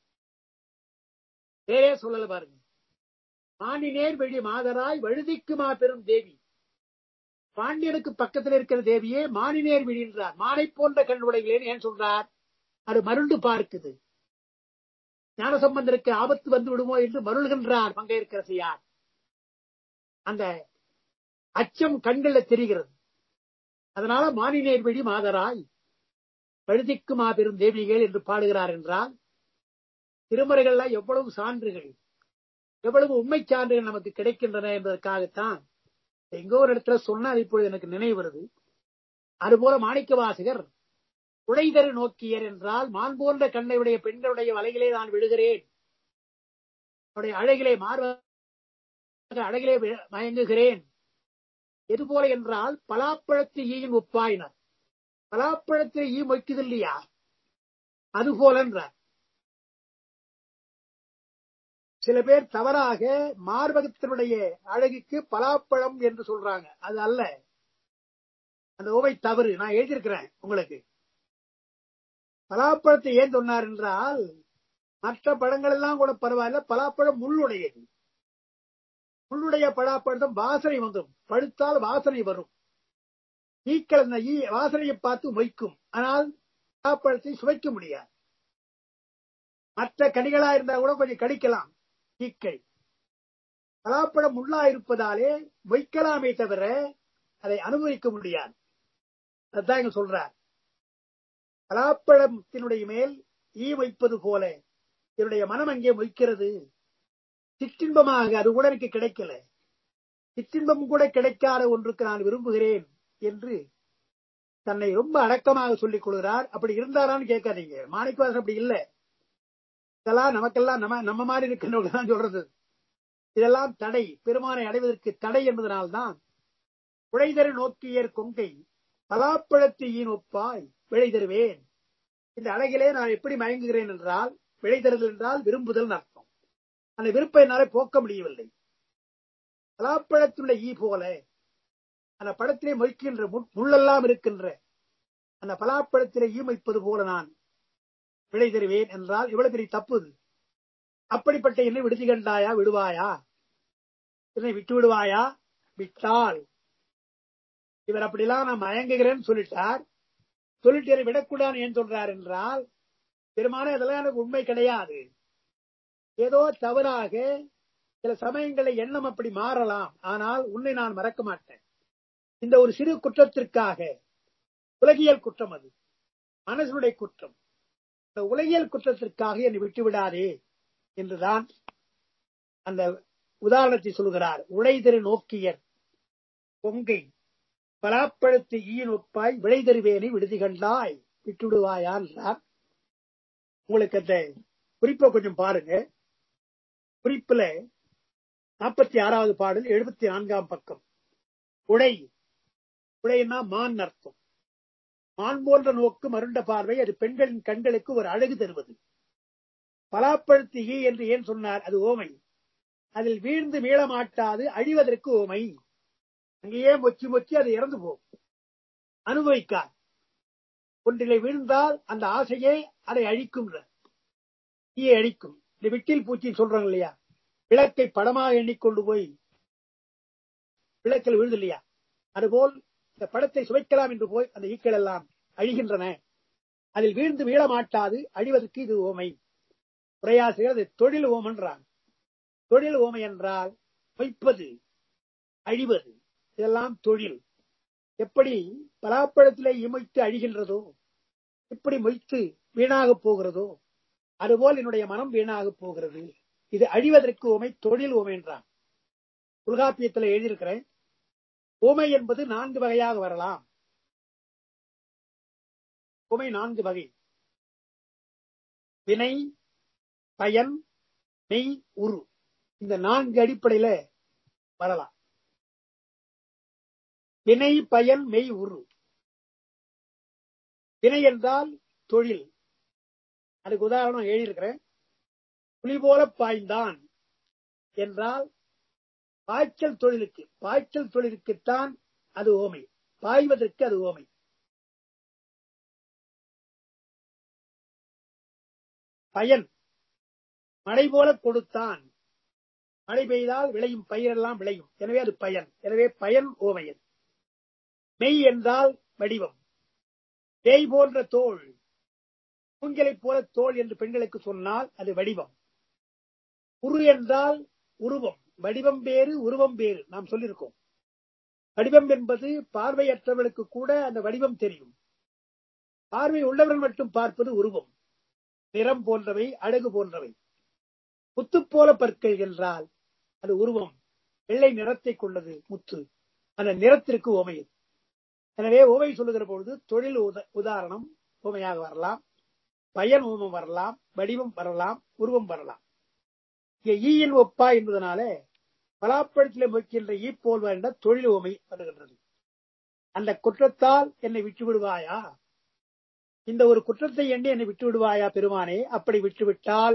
Speaker 2: பேரே சொல்லல பாருங்க மானினேர் வெளி மாதராய் வழுதிக்கு மா பெரும் தேவி பாண்டியனுக்கு பக்கத்தில் இருக்கிற தேவியே மானினேர் விழின்றார் மானை போன்ற கண்ணுடைகளேன் ஏன் சொல்றார் அது மருண்டு பார்க்குது ஞானசம்பந்தருக்கு ஆபத்து வந்து விடுமோ என்று மருள்கின்றார் மங்கையர்கரசியார் அந்த அச்சம் கண்கள்ல தெரிகிறது அதனால மானினேர் விழி மாதராய் பழுதிக்கு மாபெரும் தேவிகள் என்று பாடுகிறார் என்றால் திருமறைகள்ல எவ்வளவு சான்றுகள் எவ்வளவு உண்மை சான்றுகள் நமக்கு கிடைக்கின்றன என்பதற்காகத்தான் எங்கோ ஒரு இடத்துல சொன்னால் இப்பொழுது எனக்கு நினைவு வருது அதுபோல மாணிக்க வாசகர் உடைதரு நோக்கியர் என்றால் மான் போன்ற கண்ணையுடைய பெண்களுடைய வலைகளே நான் விழுகிறேன் அவருடைய அழகிலே மார்ப அழகிலே மயங்குகிறேன் எது போல என்றால் பலாப்பழத்து ஈயின் ஒப்பாயினர் பலாப்பழத்தில் ஈ மொய்க்குது இல்லையா அது போல என்றார் சில பேர் தவறாக மார்பகத்தினுடைய அழகுக்கு பலாப்பழம் என்று சொல்றாங்க அது அல்ல அந்த ஓவை தவறு நான் எழுதியிருக்கிறேன் உங்களுக்கு பலாப்பழத்தை ஏன் சொன்னார் என்றால் மற்ற பழங்கள் எல்லாம் கூட பரவாயில்ல பலாப்பழம் முள்ளுடையது முள்ளுடைய பலாப்பழம் வாசனை வந்துடும் பழுத்தால் வாசனை வரும் ஈக்கள் அந்த ஈ வாசனையை பார்த்து மொய்க்கும் ஆனால் பலாப்பழத்தை சுவைக்க முடியாது மற்ற கனிகளா இருந்தா கூட கொஞ்சம் கடிக்கலாம் ஈக்கள் பலாப்பழம் முள்ளா இருப்பதாலே மொய்க்கலாமே தவிர அதை அனுபவிக்க முடியாது அதுதான் இங்க சொல்றார் பலாப்பழத்தினுடைய மேல் ஈ வைப்பது போல என்னுடைய மனம் அங்கே மொய்க்கிறது சிற்றின்பமாக அது கூட எனக்கு கிடைக்கல சிற்றின்பம் கூட கிடைக்காத ஒன்றுக்கு நான் விரும்புகிறேன் என்று தன்னை ரொம்ப அடக்கமாக சொல்லிக் கொள்கிறார் அப்படி இருந்தாரான்னு கேட்காதீங்க மாணிக்கவாசன் அப்படி இல்லை இதெல்லாம் நமக்கெல்லாம் நம்ம நம்ம மாதிரி இருக்கின்றவங்க தான் சொல்றது இதெல்லாம் தடை பெருமானை அடைவதற்கு தடை என்பதனால்தான் உழைதரு நோக்கியர் கொங்கை பலாப்பழத்து ஈன் ஒப்பாய் விழை தருவேன் இந்த அழகிலே நான் எப்படி மயங்குகிறேன் என்றால் விழை தருதல் என்றால் விரும்புதல் அர்த்தம் அந்த விருப்பம் என்னாலே போக்க முடியவில்லை பலாப்பழத்துள்ள ஈ போல அந்த பழத்திலே மொய்க்கின்ற முள்ளெல்லாம் இருக்கின்ற அந்த பலாப்பழத்திலே ஈ மொய்ப்பது போல நான் விடை தருவேன் என்றால் இவ்வளவு பெரிய தப்புது அப்படிப்பட்ட என்னை விடுதி கண்டாயா விடுவாயா என்னை விட்டு விடுவாயா விட்டால் இவர் அப்படிலாம் நான் மயங்குகிறேன்னு சொல்லிட்டார் சொல்லிட்டு என்னை விடக்கூடாது ஏன் சொல்றார் என்றால் பெருமானே அதெல்லாம் எனக்கு உண்மை கிடையாது ஏதோ தவறாக சில சமயங்களில் எண்ணம் அப்படி மாறலாம் ஆனால் உன்னை நான் மறக்க மாட்டேன் இந்த ஒரு சிறு குற்றத்திற்காக உலகியல் குற்றம் அது மனசனுடைய குற்றம் இந்த உலகியல் குற்றத்திற்காக என்னை விட்டு விடாதே என்றுதான் அந்த உதாரணத்தை சொல்கிறார் உழைதரு நோக்கியர் பொங்கை பலாப்பழத்து ஈயின் ஒப்பாய் விளைதருவேனை விடுதி கண்டாய் விட்டுவிடுவாயா என்றார் உங்களுக்கு அந்த குறிப்பை கொஞ்சம் பாருங்க குறிப்புல நாற்பத்தி ஆறாவது பாடல் எழுபத்தி நான்காம் பக்கம் உடை உடைன்னா மான் அர்த்தம் மான் போன்ற நோக்கு மருண்ட பார்வை அது பெண்களின் கண்களுக்கு ஒரு அழகு தருவது பலாப்பழுத்து ஈ என்று ஏன் சொன்னார் அது ஓமை அதில் வீழ்ந்து மீளமாட்டாது அழிவதற்கு ஓமை அங்கேயே மொச்சி மொச்சி அது இறந்து போகும் அனுபவிக்கார் ஒன்றிலே விழுந்தால் அந்த ஆசையே அதை அழிக்கும் தீயை அழிக்கும் இந்த விட்டில் பூச்சி சொல்றாங்க இல்லையா விளக்கை படமாக எண்ணிக்கொண்டு போய் விளக்கில் விழுது இல்லையா அதுபோல் இந்த படத்தை சுவைக்கலாம் என்று போய் அந்த ஈக்கள் எல்லாம் அழிகின்றன அதில் வீழ்ந்து மீளமாட்டாது அழிவதற்கு இது ஓமை உரையாசிரியர் அது தொழில் ஓமன்றான் தொழில் ஓமை என்றால் வைப்பது அழிவது இதெல்லாம் தொழில் எப்படி பலாப்பழத்திலே இமைத்து அழிகின்றதோ எப்படி மொய்த்து வீணாக போகிறதோ அதுபோல் என்னுடைய மனம் வீணாக போகிறது இது அழிவதற்கு உமை தொழில் உமை என்றான் தொல்காப்பியத்தில் எழுதியிருக்கிறேன் உமை என்பது நான்கு வகையாக வரலாம் உமை நான்கு வகை வினை பயன் மெய் உரு இந்த நான்கு அடிப்படையில வரலாம் வினை பயன் மெய் உரு வினை என்றால் தொழில் அதுக்கு உதாரணம் எழுதியிருக்கிறேன் புலி போல பாய்ந்தான் என்றால் பாய்ச்சல் தொழிலுக்கு பாய்ச்சல் தொழிலுக்குத்தான் அது ஓமை பாய்வதற்கு அது ஓமை பயன் மழை போல கொடுத்தான் மழை பெய்தால் விளையும் பயிரெல்லாம் விளையும் எனவே அது பயன் எனவே பயன் ஓமையது மெய் என்றால் வடிவம் பேய் போன்ற தோல் மூங்கிலை போல தோல் என்று பெண்களுக்கு சொன்னால் அது வடிவம் உரு என்றால் உருவம் வடிவம் வேறு உருவம் வேறு நாம் சொல்லியிருக்கோம் வடிவம் என்பது பார்வையற்றவர்களுக்கு கூட அந்த வடிவம் தெரியும் பார்வை உள்ளவர்கள் மட்டும் பார்ப்பது உருவம் நிறம் போன்றவை அழகு போன்றவை முத்து போல பற்கள் என்றால் அது உருவம் வெள்ளை நிறத்தை கொண்டது முத்து அந்த நிறத்திற்கு ஓமையது எனவே ஓமை சொல்லுகிற பொழுது தொழில் உதாரணம் ஓமையாக வரலாம் பயன் ஓமம் வரலாம் வடிவம் வரலாம் உருவம் வரலாம் இங்கே ஈயின் ஒப்பா என்பதனால பலாப்பழத்திலே முக்கின்ற ஈ போல் என்ற தொழில் ஓமை வருகின்றது அந்த குற்றத்தால் என்னை விட்டு விடுவாயா இந்த ஒரு குற்றத்தை எண்ணி என்னை விட்டு விடுவாயா பெருமானே அப்படி விட்டுவிட்டால்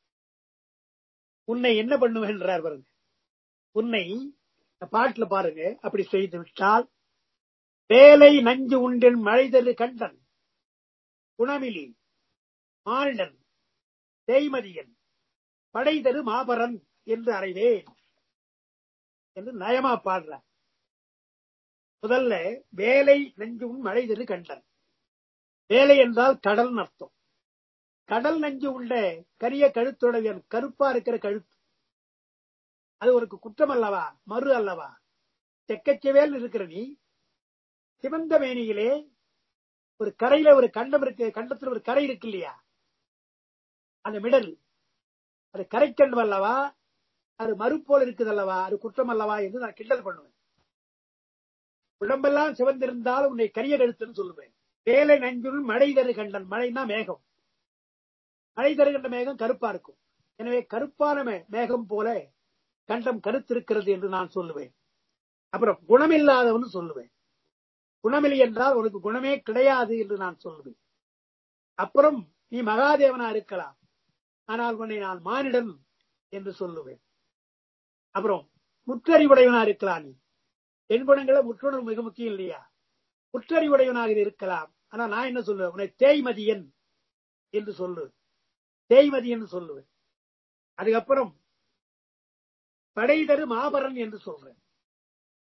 Speaker 2: உன்னை என்ன பண்ணுவேன்றார் பாருங்க உன்னை பாட்டுல பாருங்க அப்படி செய்து விட்டால் வேலை நஞ்சு உண்டின் மழைதரு கண்டன் குணமிலி மானிடன் தேய்மதியன் படைதரு மாபரன் என்று அறைவேன் என்று நயமா பாடுற முதல்ல வேலை நெஞ்சும் மழைதரு கண்டன் வேலை என்றால் கடல் அர்த்தம் கடல் நஞ்சு உள்ள கரிய கழுத்துடையன் கருப்பா இருக்கிற கழுத்து அது ஒரு குற்றம் அல்லவா மறு அல்லவா தெக்கச்சவேல் இருக்கிற நீ சிவந்த மேனியிலே ஒரு கரையில ஒரு கண்டம் இருக்கு கண்டத்துல ஒரு கரை இருக்கு இல்லையா அந்த மிடல் அது கரைக்கண்டம் அல்லவா அது மறுப்போல் இருக்குது அல்லவா அது குற்றம் அல்லவா என்று நான் கிண்டல் பண்ணுவேன் உடம்பெல்லாம் சிவந்திருந்தால் உன்னை கரிய கழுத்துன்னு சொல்லுவேன் வேலை நஞ்சுள் மழை தரு கண்டன் மழைனா மேகம் மழை தருகின்ற மேகம் கருப்பா இருக்கும் எனவே கருப்பான மேகம் போல கண்டம் கருத்திருக்கிறது என்று நான் சொல்லுவேன் அப்புறம் குணமில்லாதவன் சொல்லுவேன் குணமில்லை என்றால் உனக்கு குணமே கிடையாது என்று நான் சொல்லுவேன் அப்புறம் நீ மகாதேவனா இருக்கலாம் ஆனால் உன்னை நான் மானிடன் என்று சொல்லுவேன் அப்புறம் முற்றறிவுடையவனா இருக்கலாம் நீ என் குணங்களை முற்றுணர்வு மிக முக்கியம் இல்லையா முற்றறிவுடையவனாக இருக்கலாம் ஆனா நான் என்ன சொல்லுவேன் உன்னை தேய்மதியன் என்று சொல்லு தேய்மதியன் சொல்லுவேன் அதுக்கப்புறம் படைதரு மாபரன் என்று சொல்றேன்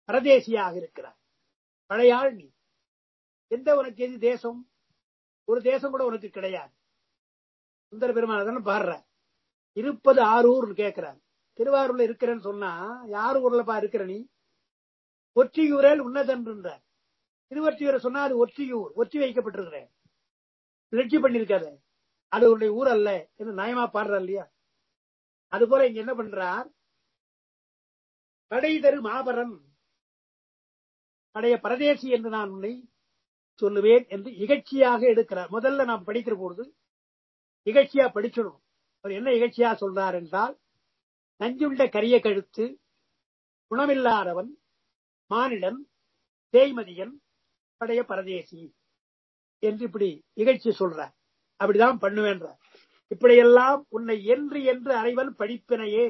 Speaker 2: பரதேசியாக இருக்கிறாய் பழையாள் நீ எந்த உனக்கு எது தேசம் ஒரு தேசம் கூட உனக்கு கிடையாது சுந்தர பெருமாள் தானே பாடுற இருப்பது ஆரூர் கேட்கிறார் திருவாரூர்ல இருக்கிறேன்னு சொன்னா யார் ஊர்லப்பா இருக்கிற நீ ஒற்றியூரல் உன்னதன்றார் திருவொற்றியூரை சொன்னா அது ஒற்றியூர் ஒற்றி வைக்கப்பட்டிருக்கிறேன் லட்சி பண்ணிருக்காரு அது உன்னுடைய ஊர் அல்ல என்று நயமா பாடுற இல்லையா அது போல இங்க என்ன பண்றார் படை தரு மாபரன் படைய பரதேசி என்று நான் உன்னை சொல்லுவேன் என்று இகழ்ச்சியாக எடுக்கிறார் முதல்ல நாம் படிக்கிற பொழுது இகழ்ச்சியா படிச்சிடணும் அவர் என்ன இகழ்ச்சியா சொல்றார் என்றால் நஞ்சுண்ட கரிய கழுத்து குணமில்லாதவன் மானிடன் தேய்மதியன் படைய பரதேசி என்று இப்படி இகழ்ச்சி சொல்றார் அப்படிதான் பண்ணுவேன்ற இப்படியெல்லாம் உன்னை என்று என்று அறைவன் படிப்பினையே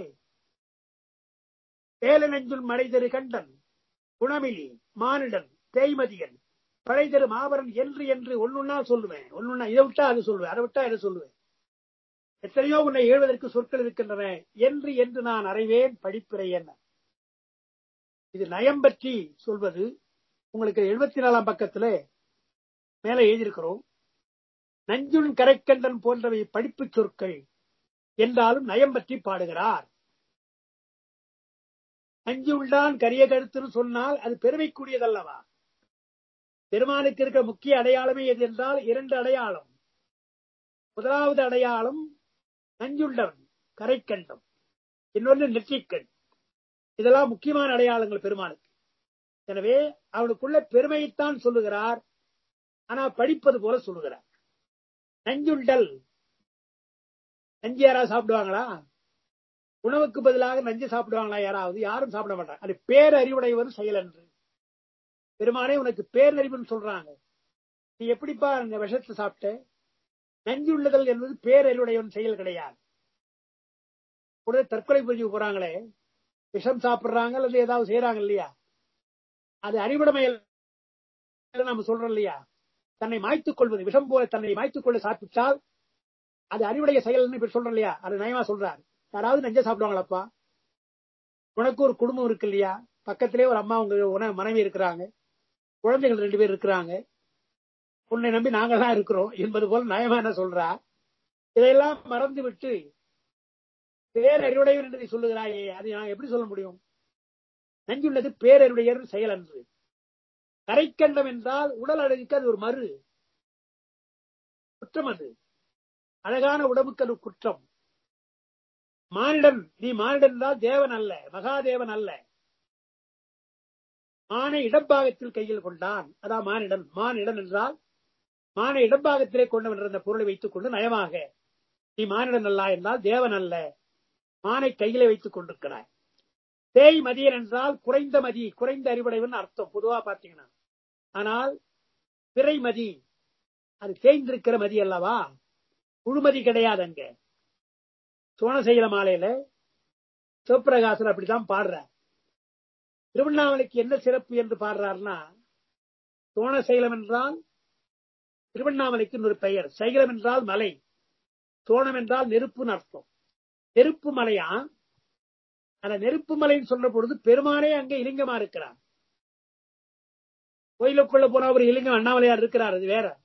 Speaker 2: வேல நெஞ்சுள் மடைதரு கண்டன் குணமிலி மானிடன் தேய்மதியன் படைதரு மாபரன் என்று என்று ஒண்ணுன்னா சொல்லுவேன் ஒண்ணுன்னா இதை விட்டா அது சொல்லுவேன் அதை விட்டா இதை சொல்லுவேன் எத்தனையோ உன்னை எழுவதற்கு சொற்கள் இருக்கின்றன என்று என்று நான் அறைவேன் படிப்பிறை என்ன இது நயம் பற்றி சொல்வது உங்களுக்கு எழுபத்தி நாலாம் பக்கத்துல மேல எழுதியிருக்கிறோம் நஞ்சுன் கரைக்கண்டன் போன்றவை படிப்பு சொற்கள் என்றாலும் நயம் பற்றி பாடுகிறார் நஞ்சு உண்டான் கரிய கருத்துன்னு சொன்னால் அது பெருமைக்குரியதல்லவா பெருமானுக்கு இருக்கிற முக்கிய அடையாளமே எது என்றால் இரண்டு அடையாளம் முதலாவது அடையாளம் நஞ்சுண்டவன் கரைக்கண்டம் இன்னொன்று நெற்றிக்கண் இதெல்லாம் முக்கியமான அடையாளங்கள் பெருமானுக்கு எனவே அவனுக்குள்ள பெருமையைத்தான் சொல்லுகிறார் ஆனா படிப்பது போல சொல்லுகிறார் நஞ்சுண்டல் நஞ்சு யாராவது சாப்பிடுவாங்களா உணவுக்கு பதிலாக நஞ்சு சாப்பிடுவாங்களா யாராவது யாரும் சாப்பிட மாட்டாங்க அது பேரறிவுடையவர் செயல் என்று பெருமானே உனக்கு பேரறிவுன்னு சொல்றாங்க நீ எப்படிப்பா இந்த விஷத்தை சாப்பிட்ட நஞ்சு உள்ளதல் என்பது பேரறிவுடையவன் செயல் கிடையாது உடனே தற்கொலை புரிஞ்சு போறாங்களே விஷம் சாப்பிடுறாங்க அல்லது ஏதாவது செய்யறாங்க இல்லையா அது அறிவுடைமையில் நம்ம சொல்றோம் இல்லையா தன்னை மாய்த்துக் கொள்வது விஷம் போல தன்னை மாய்த்துக் கொள்ள சாப்பிட்டால் அது அறிவுடைய செயல்னு இப்ப சொல்றோம் இல்லையா அது நயமா சொல்றாரு யாராவது நெஞ்ச சாப்பிடுவாங்களாப்பா உனக்கு ஒரு குடும்பம் இருக்கு இல்லையா பக்கத்திலே ஒரு அம்மா உங்க உன மனைவி இருக்கிறாங்க குழந்தைகள் ரெண்டு பேர் இருக்கிறாங்க உன்னை நம்பி நாங்க தான் இருக்கிறோம் என்பது போல நயமா என்ன சொல்றா இதையெல்லாம் மறந்து விட்டு பேரறிவுடையவர் என்று சொல்லுகிறாயே அதை நான் எப்படி சொல்ல முடியும் நஞ்சுள்ளது பேரறிவுடையர் செயல் அன்று கரைக்கண்டம் என்றால் உடல் அழகுக்கு அது ஒரு மறு குற்றம் அது அழகான உடம்புக்கு அது குற்றம் மானிடன் நீ மானிடன் என்றால் தேவன் அல்ல மகாதேவன் அல்ல மானை இடப்பாகத்தில் கையில் கொண்டான் அதான் மானிடன் மானிடன் என்றால் மானை இடப்பாகத்திலே கொண்டவன் என்ற பொருளை வைத்துக் கொண்டு நயமாக நீ மானிடன் அல்ல என்றால் தேவன் அல்ல மானை கையிலே வைத்துக் கொண்டிருக்கிறாய் தேய் மதியன் என்றால் குறைந்த மதி குறைந்த அறிவுடையவன் அர்த்தம் பொதுவா பாத்தீங்கன்னா ஆனால் பிறை மதி அது தேய்ந்திருக்கிற மதி அல்லவா முழுமதி கிடையாது அங்க சோனசைல மாலையில சிவபிரகாசர் அப்படித்தான் பாடுறார் திருவண்ணாமலைக்கு என்ன சிறப்பு என்று பாடுறாருன்னா சோனசைலம் என்றால் திருவண்ணாமலைக்கு ஒரு பெயர் சைலம் என்றால் மலை சோனம் என்றால் நெருப்புன்னு அர்த்தம் நெருப்பு மலையா அந்த நெருப்பு மலைன்னு சொன்ன பொழுது பெருமானே அங்க இலிங்கமா இருக்கிறார் கோயிலுக்குள்ள போன ஒரு இலிங்கம் அண்ணாமலையார் இருக்கிறார் அது வேற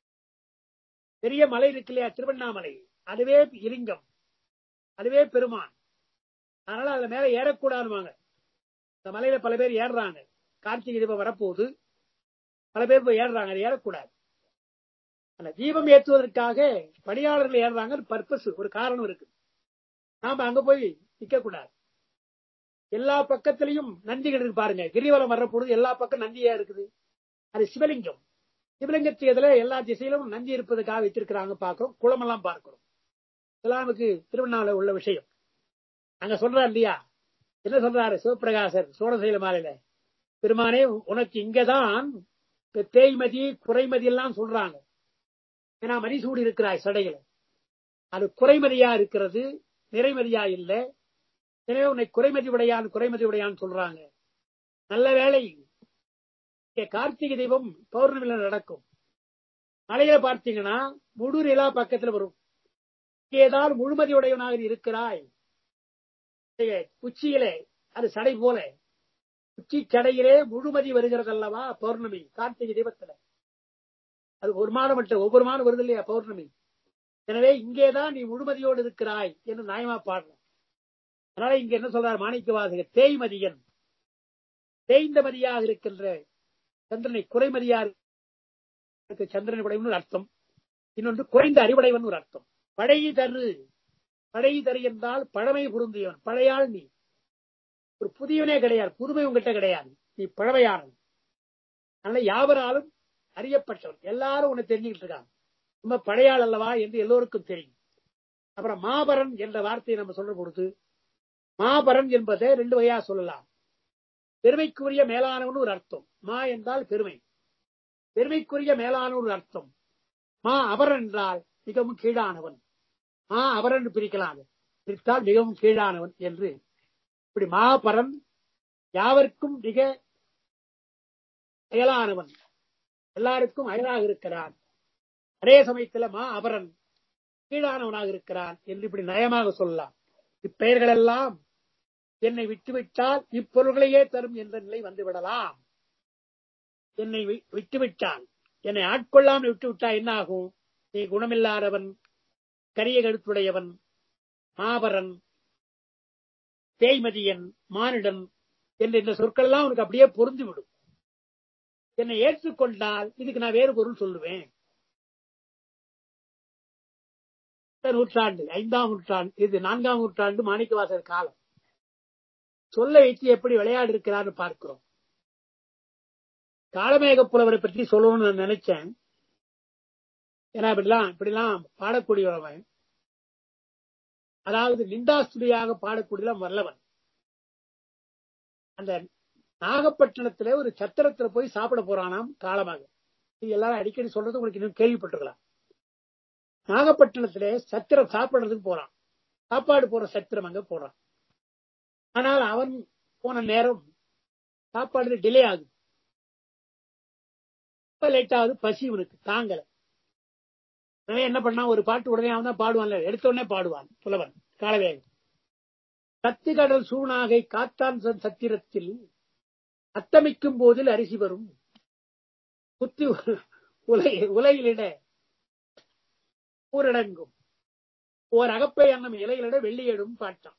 Speaker 2: பெரிய மலை இருக்கு இல்லையா திருவண்ணாமலை அதுவே இலிங்கம் அதுவே பெருமான் அதனால அதுல மேல ஏறக்கூடாதுவாங்க இந்த மலையில பல பேர் ஏறுறாங்க கார்த்திகை தீபம் வரப்போகுது பல பேர் போய் ஏறுறாங்க அது ஏறக்கூடாது அந்த தீபம் ஏற்றுவதற்காக பணியாளர்கள் ஏறுறாங்க பர்பஸ் ஒரு காரணம் இருக்கு நாம அங்க போய் நிக்க கூடாது எல்லா பக்கத்திலையும் நந்திகள் இருக்கு பாருங்க கிரிவலம் வர்ற பொழுது எல்லா பக்கம் நந்தியா இருக்குது அது சிவலிங்கம் சிவலிங்கத்துக்கு எதிர எல்லா திசையிலும் நந்தி இருப்பதுக்காக வைத்திருக்கிறாங்க பார்க்கிறோம் குளமெல்லாம் பார்க்கிறோம் இதெல்லாம் நமக்கு திருவண்ணாமலை உள்ள விஷயம் அங்க சொல்றாரு இல்லையா என்ன சொல்றாரு சிவபிரகாசர் சோழசைல மாலையில பெருமானே உனக்கு இங்கதான் தேய்மதி குறைமதி எல்லாம் சொல்றாங்க ஏன்னா மதிசூடி இருக்கிறாய் சடையில அது குறைமதியா இருக்கிறது நிறைமதியா இல்ல எனவே உன்னை குறைமதி உடையான் குறைமதி உடையான்னு சொல்றாங்க நல்ல வேலை கார்த்திகை தீபம் பௌர்ணமியில நடக்கும் மலையில பார்த்தீங்கன்னா முழு நிலா பக்கத்துல வரும் ஏதாவது முழுமதி உடையவனாக இருக்கிறாய் உச்சியிலே அது சடை போல உச்சி சடையிலே முழுமதி வருகிறது அல்லவா பௌர்ணமி கார்த்திகை தீபத்துல அது ஒரு மாதம் மட்டும் ஒவ்வொரு மாதம் வருது இல்லையா பௌர்ணமி எனவே இங்கேதான் நீ முழுமதியோடு இருக்கிறாய் என்று நியாயமா பாடுறோம் அதனால இங்க என்ன சொல்றார் மாணிக்க வாசகர் தேய்மதியன் தேய்ந்த மதியாக இருக்கின்ற சந்திரனை குறைமதியா இருக்க சந்திரனை உடையவன் ஒரு அர்த்தம் இன்னொன்று குறைந்த அறிவுடையவன் ஒரு அர்த்தம் பழைய தரு பழைய தரு என்றால் பழமை பொருந்தியவன் பழையாள் நீ ஒரு புதியவனே கிடையாது புதுமை உங்ககிட்ட கிடையாது நீ பழமையானவன் அதனால யாவராலும் அறியப்பட்டவன் எல்லாரும் உன்னை தெரிஞ்சுக்கிட்டு இருக்காங்க ரொம்ப பழையாள் அல்லவா என்று எல்லோருக்கும் தெரியும் அப்புறம் மாபரன் என்ற வார்த்தையை நம்ம சொல்ற பொழுது மாபரன் என்பதை ரெண்டு வகையா சொல்லலாம் பெருமைக்குரிய மேலானவன் ஒரு அர்த்தம் மா என்றால் பெருமை பெருமைக்குரிய மேலான ஒரு அர்த்தம் மா அவரன் என்றால் மிகவும் கீழானவன் மா அவரன் பிரிக்கலாம் பிரித்தால் மிகவும் கீழானவன் என்று இப்படி மாபரன் யாவருக்கும் மிக அயலானவன் எல்லாருக்கும் அயலாக இருக்கிறான் அதே சமயத்துல மா அபரன் கீழானவனாக இருக்கிறான் என்று இப்படி நயமாக சொல்லலாம் இப்பெயர்கள் எல்லாம் என்னை விட்டுவிட்டால் இப்பொருள்களையே தரும் என்ற நிலை வந்துவிடலாம் என்னை வி- விட்டுவிட்டால் என்னை ஆட்கொள்ளாமல் விட்டு விட்டா என்ன ஆகும் நீ குணமில்லாதவன் கரிய கழுத்துடையவன் மாபரன் தேய்மதியன் மானிடன் என்ற இந்த சொற்கள் எல்லாம் உனக்கு அப்படியே பொருந்திவிடும் என்னை ஏற்றுக்கொண்டால் இதுக்கு நான் வேறு பொருள் சொல்லுவேன் இந்த நூற்றாண்டு ஐந்தாம் நூற்றாண்டு இது நான்காம் நூற்றாண்டு மாணிக்கவாசர் காலம் சொல்ல வைத்து எப்படி விளையாடி இருக்கிறான்னு பார்க்கிறோம் காலமேக புலவரை பற்றி சொல்லணும்னு நான் நினைச்சேன் ஏன்னா இப்படிலாம் இப்படிலாம் பாடக்கூடியவன் அதாவது நிந்தாஸ்துதியாக பாடக்கூடிய வல்லவன் அந்த நாகப்பட்டினத்துல ஒரு சத்திரத்துல போய் சாப்பிட போறானாம் காலமாக இது எல்லாரும் அடிக்கடி சொல்றது உங்களுக்கு இன்னும் கேள்விப்பட்டிருக்கலாம் நாகப்பட்டினத்துல சத்திரம் சாப்பிடுறதுக்கு போறான் சாப்பாடு போற சத்திரம் அங்க போறான் ஆனால் அவன் போன நேரம் சாப்பாடு டிலே ஆகுது இப்ப லேட் ஆகுது பசி இவனுக்கு தாங்கல எனவே என்ன பண்ணா ஒரு பாட்டு உடனே அவன் தான் பாடுவான்ல எடுத்த உடனே பாடுவான் புலவன் காலவேகம் கத்தி கடல் சூனாகை காத்தான் ச- சத்திரத்தில் அத்தமிக்கும் போதில் அரிசி வரும் குத்தி உலை உலையிலிட ஊரடங்கும் ஓர் அகப்பை அன்னம் இலையிலிட வெள்ளியிடும் பாட்டான்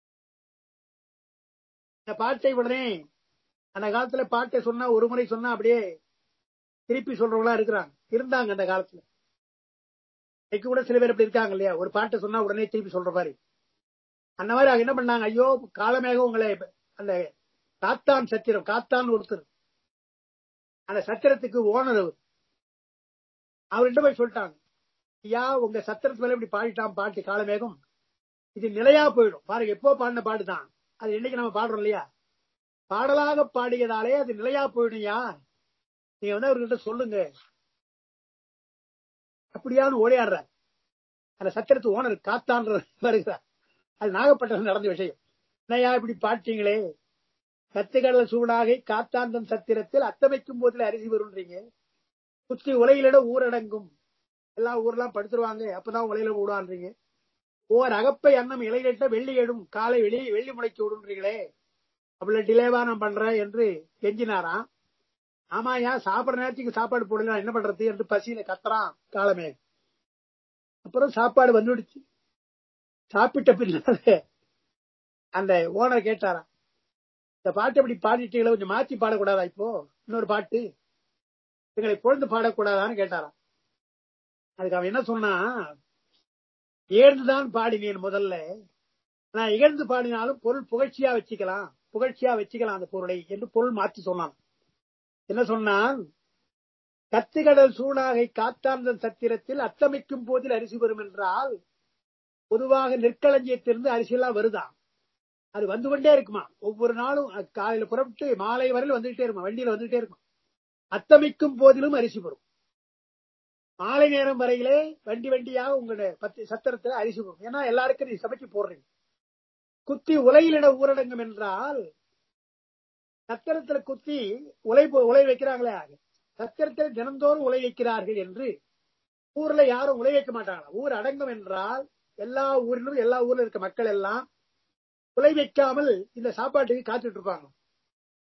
Speaker 2: இந்த பாட்டை உடனே அந்த காலத்துல பாட்டை சொன்னா ஒரு முறை சொன்னா அப்படியே திருப்பி சொல்றவங்களா இருக்கிறாங்க இருந்தாங்க அந்த காலத்துல இன்னைக்கு கூட சில பேர் இப்படி இருக்காங்க இல்லையா ஒரு பாட்டை சொன்னா உடனே திருப்பி சொல்ற மாதிரி அந்த மாதிரி அவங்க என்ன பண்ணாங்க ஐயோ காலமேக உங்களை அந்த காத்தான் சத்திரம் காத்தான் ஒருத்தர் அந்த சத்திரத்துக்கு ஓனர் அவர் அவர்கிட்ட போய் சொல்லிட்டாங்க ஐயா உங்க சத்திரத்து மேல இப்படி பாடிட்டான் பாட்டு காலமேகம் இது நிலையா போயிடும் பாருங்க எப்போ பாடின பாட்டு தான் அது என்னைக்கு நம்ம பாடுறோம் இல்லையா பாடலாக பாடியதாலே அது நிலையா போயிடும்யா நீங்க வந்து அவர்கிட்ட சொல்லுங்க அப்படியான்னு ஓடியாடுற அந்த சத்திரத்து ஓனர் காத்தான்ற வருகிறார் அது நாகப்பட்டினம் நடந்த விஷயம் என்னையா இப்படி பாட்டீங்களே கத்துக்கடல் சூடாகை காத்தாந்தன் சத்திரத்தில் அத்தமைக்கும் போதுல அரிசி வரும்ன்றீங்க குத்தி உலையிலிட ஊரடங்கும் எல்லா ஊர்லாம் படுத்துருவாங்க அப்பதான் உலையில விடுவான்றீங்க ஓர் அகப்பை அன்னம் இலையிலிட்ட வெள்ளி எடும் காலை வெளி வெள்ளி முளைக்கு விடுன்றீங்களே அவ்வளவு டிலேவா நான் பண்றேன் என்று கெஞ்சினாராம் ஆமாயா சாப்பிடுற நேரத்துக்கு சாப்பாடு போடல நான் என்ன பண்றது என்று பசியில கத்துறான் காலமே அப்புறம் சாப்பாடு வந்துடுச்சு சாப்பிட்ட பின்னால அந்த ஓனர் கேட்டாராம் இந்த பாட்டு இப்படி பாடிட்டீங்களா கொஞ்சம் மாத்தி பாடக்கூடாதா இப்போ இன்னொரு பாட்டு எங்களை பொழுது பாடக்கூடாதான்னு கேட்டாராம் அதுக்கு அவன் என்ன சொன்னா ஏழ்ந்துதான் பாடினேன் முதல்ல நான் இகழ்ந்து பாடினாலும் பொருள் புகழ்ச்சியா வச்சுக்கலாம் புகழ்ச்சியா வச்சுக்கலாம் அந்த பொருளை என்று பொருள் மாற்றி சொன்னான் என்ன சொன்னான் கத்துக்கடல் சூடாகை காத்தாந்தன் சத்திரத்தில் அத்தமிக்கும் போதில் அரிசி வரும் என்றால் பொதுவாக நெற்களஞ்சியத்திலிருந்து அரிசி எல்லாம் வருதாம் அது வந்து கொண்டே இருக்குமா ஒவ்வொரு நாளும் அஹ், காலையில புறப்பட்டு மாலை வரையில் வந்துகிட்டே இருக்குமா வண்டியில வந்துகிட்டே இருக்கும் அத்தமிக்கும் போதிலும் அரிசி வரும் மாலை நேரம் வரையிலே வண்டி வண்டியாக உங்களுடைய பத்து சத்திரத்துல அரிசி வரும் ஏன்னா எல்லாருக்கும் நீ சமைச்சு போடுறீங்க குத்தி உலையிலிட ஊரடங்கம் என்றால் சத்திரத்துல குத்தி உலை போ- உலை வைக்கிறாங்களே சத்திரத்தில் தினந்தோறும் உலை வைக்கிறார்கள் என்று ஊர்ல யாரும் உலை வைக்க மாட்டாங்களா ஊர் அடங்கம் என்றால் எல்லா ஊரிலும் எல்லா ஊர்ல இருக்க மக்கள் எல்லாம் உலை வைக்காமல் இந்த சாப்பாட்டுக்கு காத்துட்டு இருப்பாங்க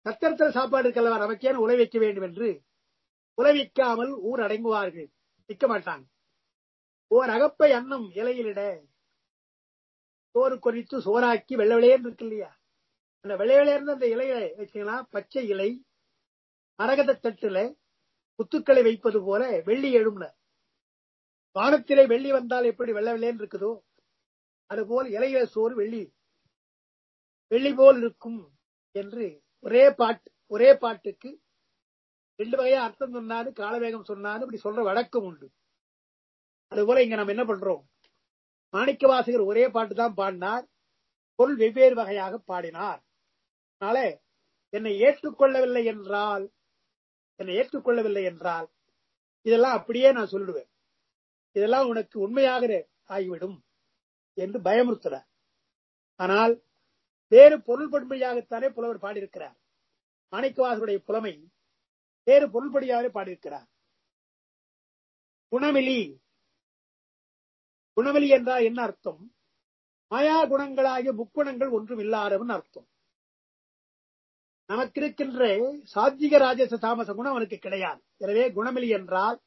Speaker 2: சத்திரத்துல சாப்பாடு இருக்கல்லவா நமக்கேன் உலை வைக்க வேண்டும் என்று உலை வைக்காமல் ஊர் அடங்குவார்கள் நிக்க மாட்டாங்க ஓர் அகப்பை அன்னம் இலையிலிட சோறு கொறித்து சோறாக்கி வெள்ளை வெள்ளையர்னு இருக்கு இல்லையா அந்த வெள்ளை வெள்ளையர்னு அந்த இலையை வச்சீங்கன்னா பச்சை இலை மரகத தட்டுல முத்துக்களை வைப்பது போல வெள்ளி எழும்ன வானத்திலே வெள்ளி வந்தால் எப்படி வெள்ளை வெள்ளையன்னு இருக்குதோ அதுபோல் இலையில சோறு வெள்ளி வெள்ளி போல் இருக்கும் என்று ஒரே பாட்டு ஒரே பாட்டுக்கு ரெண்டு வகையா அர்த்தம் சொன்னாரு காலவேகம் சொன்னாரு இப்படி சொல்ற வழக்கம் உண்டு அதுபோல இங்க நம்ம என்ன பண்றோம் மாணிக்க வாசகர் ஒரே பாட்டு தான் பாடினார் பொருள் வெவ்வேறு வகையாக பாடினார் அதனால என்னை ஏற்றுக்கொள்ளவில்லை என்றால் என்னை ஏற்றுக்கொள்ளவில்லை என்றால் இதெல்லாம் அப்படியே நான் சொல்லிடுவேன் இதெல்லாம் உனக்கு உண்மையாக ஆகிவிடும் என்று பயமுறுத்துறார் ஆனால் வேறு பொருள்படுமையாகத்தானே புலவர் பாடியிருக்கிறார் மாணிக்கவாசருடைய புலமை வேறு பொருள்படியாகவே பாடியிருக்கிறார் குணமிலி குணமிலி என்றால் என்ன அர்த்தம் மாயா குணங்களாகிய முக்குணங்கள் ஒன்றும் இல்லாதவன் அர்த்தம் நமக்கு இருக்கின்ற சாத்விக ராஜச தாமச குணம் அவனுக்கு கிடையாது எனவே குணமிலி என்றால்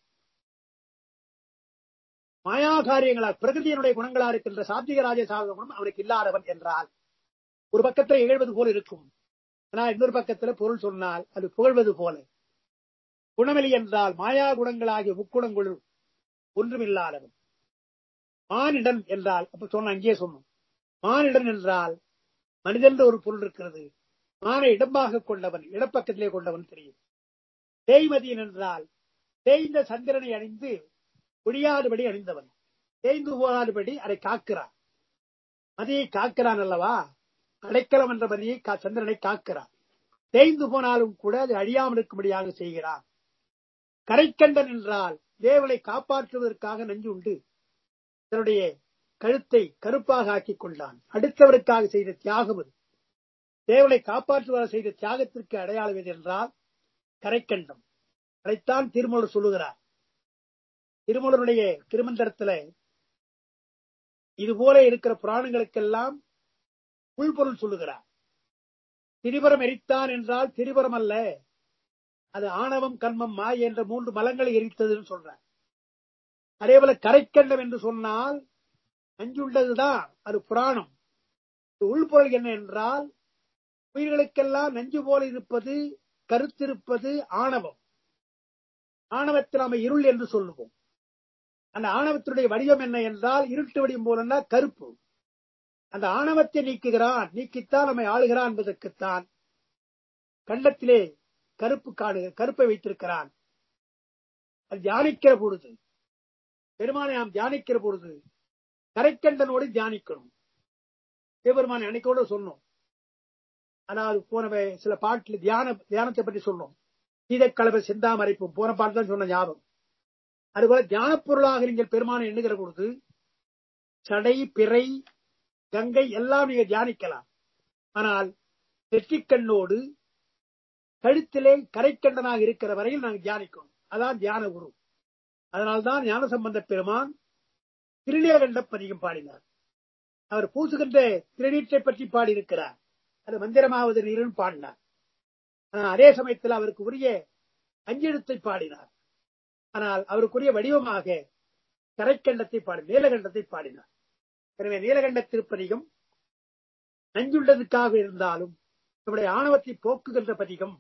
Speaker 2: மாயா காரியங்களால் பிரகிருதியினுடைய குணங்களா இருக்கின்ற சாத்விக ராஜசாம குணம் அவனுக்கு இல்லாதவன் என்றால் ஒரு பக்கத்தில் இகழ்வது போல் இருக்கும் ஆனால் இன்னொரு பக்கத்துல பொருள் சொன்னால் அது புகழ்வது போல குணமிலி என்றால் மாயா குணங்களாகிய முக்குணங்களுள் ஒன்றுமில்லாதவன் மானிடன் என்றால் அப்ப சொன்ன அங்கேயே சொன்னோம் மானிடன் என்றால் மனிதன் ஒரு பொருள் இருக்கிறது மானை இடமாக கொண்டவன் இடப்பக்கத்திலே கொண்டவன் தெரியும் தேய்மதியன் என்றால் தேய்ந்த சந்திரனை அணிந்து ஒழியாதபடி அணிந்தவன் தேய்ந்து போகாதபடி அதை காக்கிறான் மதியை காக்கிறான் அல்லவா அடைக்கலம் என்ற மதியை சந்திரனை காக்கிறான் தேய்ந்து போனாலும் கூட அது அழியாமல் இருக்கும்படியாக செய்கிறான் கரைக்கண்டன் என்றால் தேவனை காப்பாற்றுவதற்காக நஞ்சு உண்டு தன்னுடைய கழுத்தை கருப்பாக ஆக்கிக் கொண்டான் அடுத்தவருக்காக செய்த தியாகம் அது தேவனை காப்பாற்றுவதாக செய்த தியாகத்திற்கு அடையாளம் எது என்றால் கரைக்கண்டம் அதைத்தான் திருமூலர் சொல்லுகிறார் திருமூலருடைய திருமந்திரத்துல இது போல இருக்கிற புராணங்களுக்கெல்லாம் உள்பொருள் சொல்லுகிறார் திரிபுரம் எரித்தான் என்றால் திரிபுரம் அல்ல அது ஆணவம் கண்மம் மாய் என்ற மூன்று மலங்களை எரித்ததுன்னு சொல்றார் அதே போல கரைக்கண்டம் என்று சொன்னால் நஞ்சுள்ளதுதான் அது புராணம் உள்பொருள் என்ன என்றால் உயிர்களுக்கெல்லாம் நஞ்சு போல இருப்பது கருத்திருப்பது ஆணவம் ஆணவத்தில் நாம இருள் என்று சொல்லுவோம் அந்த ஆணவத்தினுடைய வடிவம் என்ன என்றால் இருட்டு வடிவம் போலன்னா கருப்பு அந்த ஆணவத்தை நீக்குகிறான் நீக்கித்தான் நம்மை ஆளுகிறான் என்பதற்குத்தான் கண்டத்திலே கருப்பு காடு கருப்பை வைத்திருக்கிறான் அது தியானிக்கிற பொழுது பெருமானை நாம் தியானிக்கிற பொழுது கரைக்கண்டனோடு தியானிக்கணும் சிவபெருமானை அன்னைக்கோட சொன்னோம் அதாவது போன சில பாட்டுல தியான தியானத்தை பற்றி சொன்னோம் கீதக்கலவை செந்தாமரைப்பும் போன பாட்டு தான் சொன்ன ஞாபகம் அதுபோல தியான பொருளாக நீங்கள் பெருமானை எண்ணுகிற பொழுது சடை பிறை கங்கை எல்லாம் நீங்க தியானிக்கலாம் ஆனால் நெற்றிக்கண்ணோடு கழுத்திலே கரைக்கண்டனாக இருக்கிற வரையில் நாங்கள் தியானிக்கணும் அதான் தியான குரு அதனால்தான் ஞான சம்பந்த பெருமான் திருநீலகண்ட பதிகம் பாடினார் அவர் பூசுகின்ற திருநீற்றை பற்றி பாடியிருக்கிறார் அது மந்திரமாவது நீருன்னு பாடினார் அதே சமயத்தில் அவருக்கு உரிய அஞ்செழுத்தை பாடினார் ஆனால் அவருக்குரிய வடிவமாக கரைக்கண்டத்தை பாடி நீலகண்டத்தை பாடினார் எனவே நீலகண்ட திருப்பதிகம் நஞ்சுள்ளதுக்காக இருந்தாலும் நம்முடைய ஆணவத்தை போக்குகின்ற பதிகம்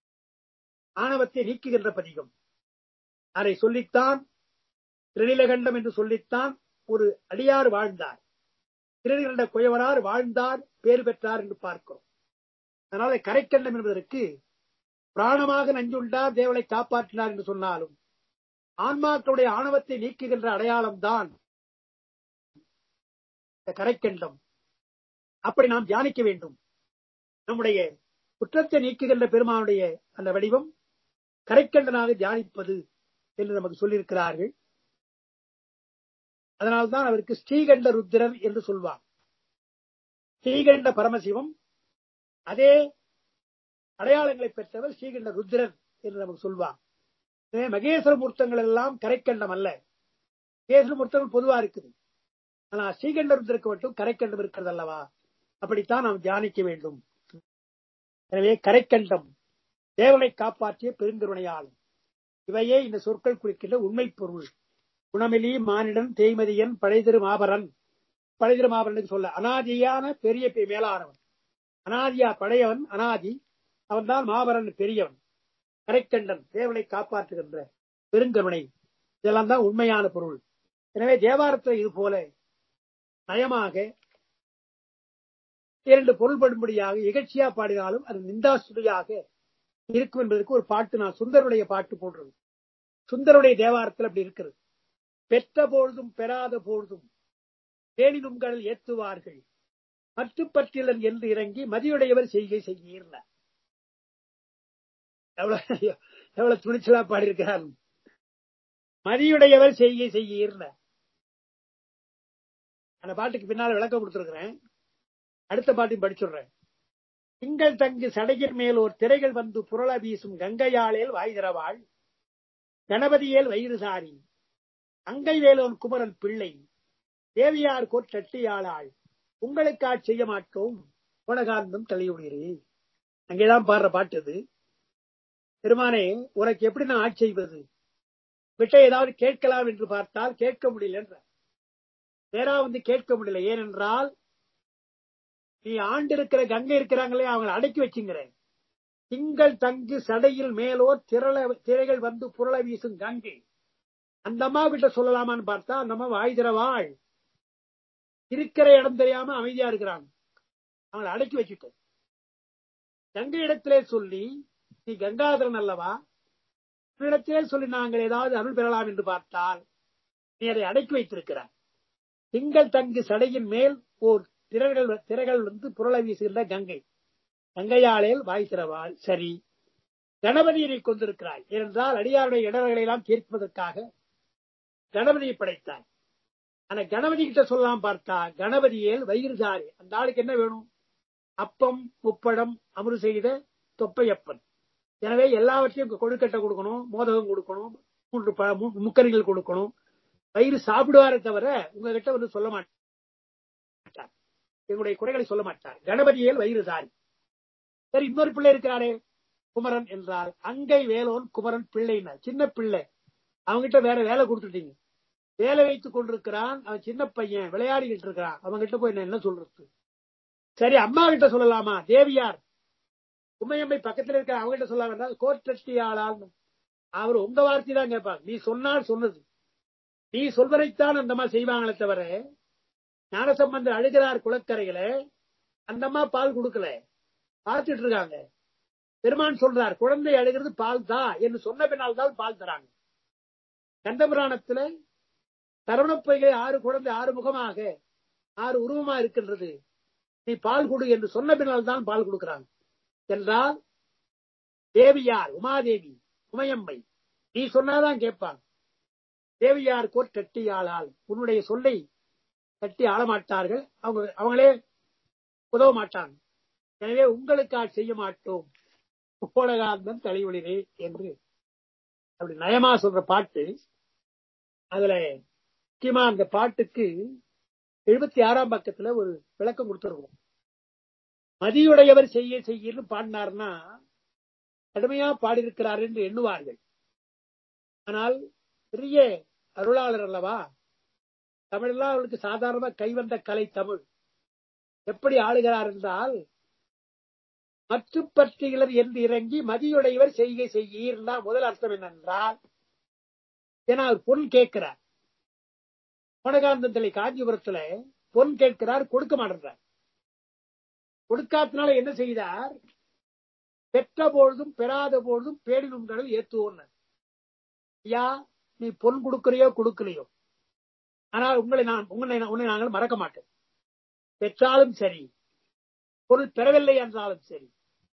Speaker 2: ஆணவத்தை நீக்குகின்ற பதிகம் அதை சொல்லித்தான் திருநீலகண்டம் என்று சொல்லித்தான் ஒரு அடியார் வாழ்ந்தார் திருநீலகண்ட குயவனார் வாழ்ந்தார் பேர் பெற்றார் என்று பார்க்கிறோம் அதனால கரைக்கண்டம் என்பதற்கு பிராணமாக நஞ்சுண்டார் தேவனை காப்பாற்றினார் என்று சொன்னாலும் ஆன்மாக்களுடைய ஆணவத்தை நீக்குகின்ற அடையாளம் தான் கரைக்கண்டம் அப்படி நாம் தியானிக்க வேண்டும் நம்முடைய குற்றத்தை நீக்குகின்ற பெருமானுடைய அந்த வடிவம் கரைக்கண்டனாக தியானிப்பது என்று நமக்கு சொல்லியிருக்கிறார்கள் அதனால்தான் அவருக்கு ஸ்ரீகண்ட ருத்திரர் என்று சொல்வார் ஸ்ரீகண்ட பரமசிவம் அதே அடையாளங்களை பெற்றவர் ஸ்ரீகண்ட ருத்திரர் என்று நமக்கு சொல்வார் மகேஸ்வர மூர்த்தங்கள் எல்லாம் கரைக்கண்டம் அல்ல மகேஸ்வர மூர்த்தங்கள் பொதுவா இருக்குது ஆனா ஸ்ரீகண்ட ருத்திரருக்கு மட்டும் கரைக்கண்டம் இருக்கிறது அல்லவா அப்படித்தான் நாம் தியானிக்க வேண்டும் எனவே கரைக்கண்டம் தேவனை காப்பாற்றிய பெருங்கருணையாளன் இவையே இந்த சொற்கள் குறிக்கின்ற உண்மை பொருள் குணமிலி மானிடன் தேய்மதியன் பழைதிரு மாபரன் பழைதிரு மாபரனுக்கு சொல்ல அனாதியான பெரிய பெ- மேலானவன் அனாதியா பழையவன் அனாதி அவன்தான் மாபரன் பெரியவன் கரைக்கண்டன் தேவனை காப்பாற்றுகின்ற பெருங்கருணை இதெல்லாம் தான் உண்மையான பொருள் எனவே தேவாரத்தில் இது போல நயமாக இரண்டு பொருள்படும்படியாக இகழ்ச்சியா பாடினாலும் அது நிந்தாசுதியாக இருக்கும் என்பதற்கு ஒரு பாட்டு நான் சுந்தருடைய பாட்டு போன்றது சுந்தருடைய தேவாரத்தில் அப்படி இருக்கிறது பெற்ற பொழுதும் பெறாத பொழுதும் தேனினும் கடல் ஏத்துவார்கள் மற்றுப்பற்றிலன் என்று இறங்கி மதியுடையவர் செய்கை செய்கிறார் எவ்வளவு எவ்வளவு துணிச்சலா பாடியிருக்கிறார் மதியுடையவர் செய்கை செய்கிறார் அந்த பாட்டுக்கு பின்னால விளக்கம் கொடுத்திருக்கிறேன் அடுத்த பாட்டையும் படிச்சுடுறேன் திங்கள் தங்கு சடையின் மேல் ஒரு திரைகள் வந்து புரள வீசும் கங்கையாளேல் வாய் திறவாள் கணபதியேல் வயிறு சாரி அங்கை வேலோன் குமரன் பிள்ளை தேவியார் கோட்டட்டியாளாள் உங்களுக்கா செய்ய மாட்டோம் உலகாந்தம் தலையுடீரே அங்கேதான் பாடுற பாட்டு இது பெருமானே உனக்கு எப்படி நான் ஆட்சி செய்வது விட்ட ஏதாவது கேட்கலாம் என்று பார்த்தால் கேட்க முடியல என்ற நேரா வந்து கேட்க முடியல ஏனென்றால் நீ ஆண்டு இருக்கிற கங்கை இருக்கிறாங்களே அவங்களை அடக்கி வச்சுங்கிறேன் திங்கள் தங்கு சடையில் மேலோ திரள திரைகள் வந்து புரள வீசும் கங்கை அந்த அம்மா கிட்ட சொல்லலாமான்னு பார்த்தா அந்த அம்மா வாய் திறவாள் இருக்கிற இடம் தெரியாம அமைதியா இருக்கிறாங்க அவங்களை அடக்கி வச்சுட்டு கங்கை இடத்திலே சொல்லி நீ கங்காதரன் அல்லவா இடத்திலே சொல்லி நாங்கள் ஏதாவது அருள் பெறலாம் என்று பார்த்தால் நீ அதை அடக்கி வைத்திருக்கிறாய் திங்கள் தங்கு சடையின் மேல் ஓர் திரைகள் திரைகள் வந்து புரள வீசுகின்ற கங்கை கங்கையாளேல் வாய் திறவாள் சரி கணபதியை கொண்டிருக்கிறாய் ஏனென்றால் அடியாருடைய இடர்களை எல்லாம் தீர்ப்பதற்காக கணபதியை படைத்தாய் ஆனா கணபதி கிட்ட சொல்லலாம் பார்த்தா கணபதியேல் வயிறு சாரி அந்த ஆளுக்கு என்ன வேணும் அப்பம் முப்படம் அமுது செய்த தொப்பையப்பன் எனவே எல்லாவற்றையும் கொழுக்கட்டை கொடுக்கணும் மோதகம் கொடுக்கணும் மூன்று ப- மு- முக்கரிகள் கொடுக்கணும் வயிறு சாப்பிடுவாரே தவிர உங்ககிட்ட வந்து சொல்ல மாட்டார் எங்களுடைய குறைகளை சொல்ல மாட்டார் கணபதியேல் வயிறு சாரி சரி இன்னொரு பிள்ளை இருக்கிறாரே குமரன் என்றால் அங்கை வேலோன் குமரன் பிள்ளைன்னா சின்ன பிள்ளை அவங்கிட்ட வேற வேலை கொடுத்துட்டீங்க வேலை வைத்துக் கொண்டிருக்கிறான் அவன் சின்ன பையன் விளையாடிக்கிட்டு இருக்கிறான் அவங்கிட்ட போய் நான் என்ன சொல்றது சரி அம்மா கிட்ட சொல்லலாமா தேவியார் உமையம்மை பக்கத்துல இருக்கிற அவங்கிட்ட சொல்லலாம் என்றால் கோர்ட்டட்டி ஆளால் அவர் உங்க வார்த்தை தான் கேட்பாங்க நீ சொன்னால் சொன்னது நீ சொல்வதைத்தான் அந்த அம்மா செய்வாங்களே தவிர ஞானசம்பந்தர் அழுகிறார் குளக்கரையில அந்த அம்மா பால் கொடுக்கல பார்த்துட்டு இருக்காங்க பெருமான் சொல்றார் குழந்தை அழுகிறது பால் தா என்று சொன்ன பின்னால் தான் பால் தராங்க கண்டபுராணத்துல தருணப்பைகளை ஆறு குழந்தை ஆறு முகமாக ஆறு உருவமா இருக்கின்றது நீ பால் கொடு என்று சொன்ன பின்னால் தான் பால் கொடுக்கிறாங்க என்றால் தேவியார் உமாதேவி உமையம்மை நீ சொன்னாதான் கேட்பாங்க தேவியார் கோர் கட்டி ஆளால் உன்னுடைய சொல்லை கட்டி ஆளமாட்டார்கள் அவங்க அவங்களே உதவ மாட்டாங்க எனவே உங்களுக்காக செய்ய மாட்டோம் உப்போலகாந்தம் தலைவலிரே என்று அப்படி நயமா சொல்ற பாட்டு அதுல முக்கியமா அந்த பாட்டுக்கு எழுபத்தி ஆறாம் பக்கத்துல ஒரு விளக்கம் கொடுத்துருவோம் மதியுடையவர் செய்ய செய்யன்னு பாடினார்னா கடுமையா பாடியிருக்கிறார் என்று எண்ணுவார்கள் ஆனால் பெரிய அருளாளர் அல்லவா தமிழெல்லாம் அவளுக்கு சாதாரணமா கைவந்த கலை தமிழ் எப்படி ஆளுகிறார் என்றால் மற்ற பற்றிகளர் என்று இறங்கி மதியுடையவர் செய்கை செய்யீர்னா முதல் அர்த்தம் என்னென்றால் ஏன்னா அவர் பொன் கேட்கிறார் கோணகாந்தத்திலே காஞ்சிபுரத்துல பொன் கேட்கிறார் கொடுக்க மாட்டேன்றார் கொடுக்காதனால என்ன செய்தார் பெற்ற பொழுதும் பெறாத பொழுதும் பேடினும் கடல் ஏத்துவோம் ஐயா நீ பொன் கொடுக்கறியோ கொடுக்கலையோ ஆனால் உங்களை நான் உங்களை உன்னை நாங்கள் மறக்க மாட்டோம் பெற்றாலும் சரி பொருள் பெறவில்லை என்றாலும் சரி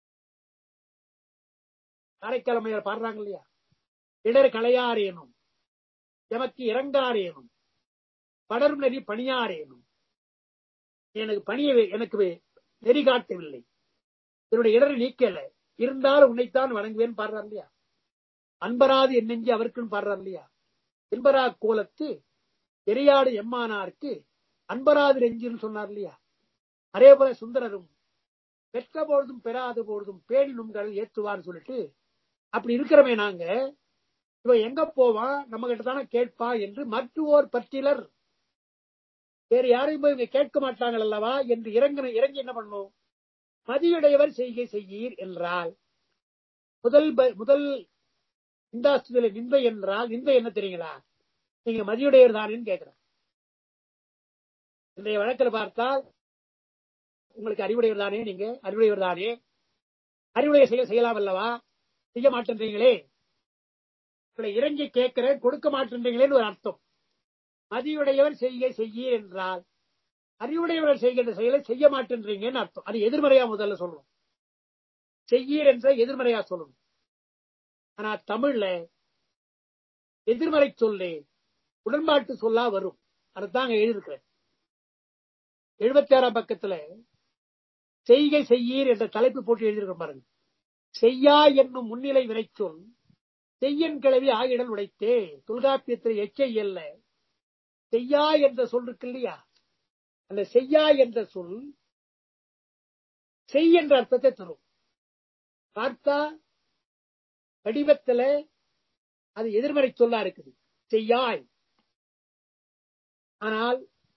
Speaker 2: காரைக்காலமையார் பாடுறாங்க இல்லையா இடர் களையாரேனும் எமக்கு இறங்காரேனும் படரும் நெறி பணியாரேனும் எனக்கு பணிய எனக்கு நெறி காட்டவில்லை என்னுடைய இடரை நீக்கல இருந்தாலும் உன்னைத்தான் வணங்குவேன் பாடுறார் இல்லையா அன்பராது என் நெஞ்சு அவருக்குன்னு பாடுறார் இல்லையா என்பரா கோலத்து எரியாடு எம்மானாருக்கு அன்பராது நெஞ்சுன்னு சொன்னார் இல்லையா அதே போல சுந்தரரும் பெற்ற பொழுதும் பெறாத பொழுதும் பேணினும் கடல் ஏத்துவான்னு சொல்லிட்டு அப்படி இருக்கிறமே நாங்க இவன் எங்க போவான் நம்ம கிட்ட தானே கேட்பான் என்று மற்றுவோர் பற்றிலர் வேறு யாரையும் போய் இவங்க கேட்க மாட்டாங்கள் அல்லவா என்று இறங்க இறங்கி என்ன பண்ணும் மதியுடையவர் செய்கை செய்யீர் என்றால் முதல் ப- முதல் இந்தாஸ்தில நிந்தை என்றால் நிந்தை என்ன தெரியுங்களா நீங்க மதியுடையவர் தானேன்னு கேட்கிறேன் இன்றைய வழக்கில் பார்த்தால் உங்களுக்கு அறிவுடையவர் தானே நீங்க அறிவுடையவர் தானே அறிவுடைய செயல் செய்யலாம் அல்லவா செய்ய மாட்டேன்றீங்களே உங்களை இறங்கி கேட்கிறேன் கொடுக்க மாட்டேன்றீங்களேன்னு ஒரு அர்த்தம் மதியுடையவர் செய்கை செய்ய என்றால் அறிவுடையவர் செய்கின்ற செயலை செய்ய மாட்டேன்றீங்கன்னு அர்த்தம் அது எதிர்மறையா முதல்ல சொல்லணும் செய்யீர் என்ற எதிர்மறையா சொல்லணும் ஆனா தமிழ்ல எதிர்மறை சொல்லு உடன்பாட்டு சொல்லா வரும் அதுதான் அங்க எழுதியிருக்கிறேன் எழுபத்தி ஆறாம் பக்கத்துல செய்கை செய்யீர் என்ற தலைப்பு போட்டு எழுதியிருக்க பாருங்க செய்யா என்னும் முன்னிலை வினைச்சொல் செய்யன் கிளவி ஆகிடல் உடைத்தே தொல்காப்பியத்தில் எச்சை அல்ல செய்யா என்ற சொல் இருக்கு இல்லையா அந்த செய்யா என்ற சொல் செய் என்ற அர்த்தத்தை தரும் பார்த்தா வடிவத்துல அது எதிர்மறை சொல்லா இருக்குது செய்யாய் ஆனால்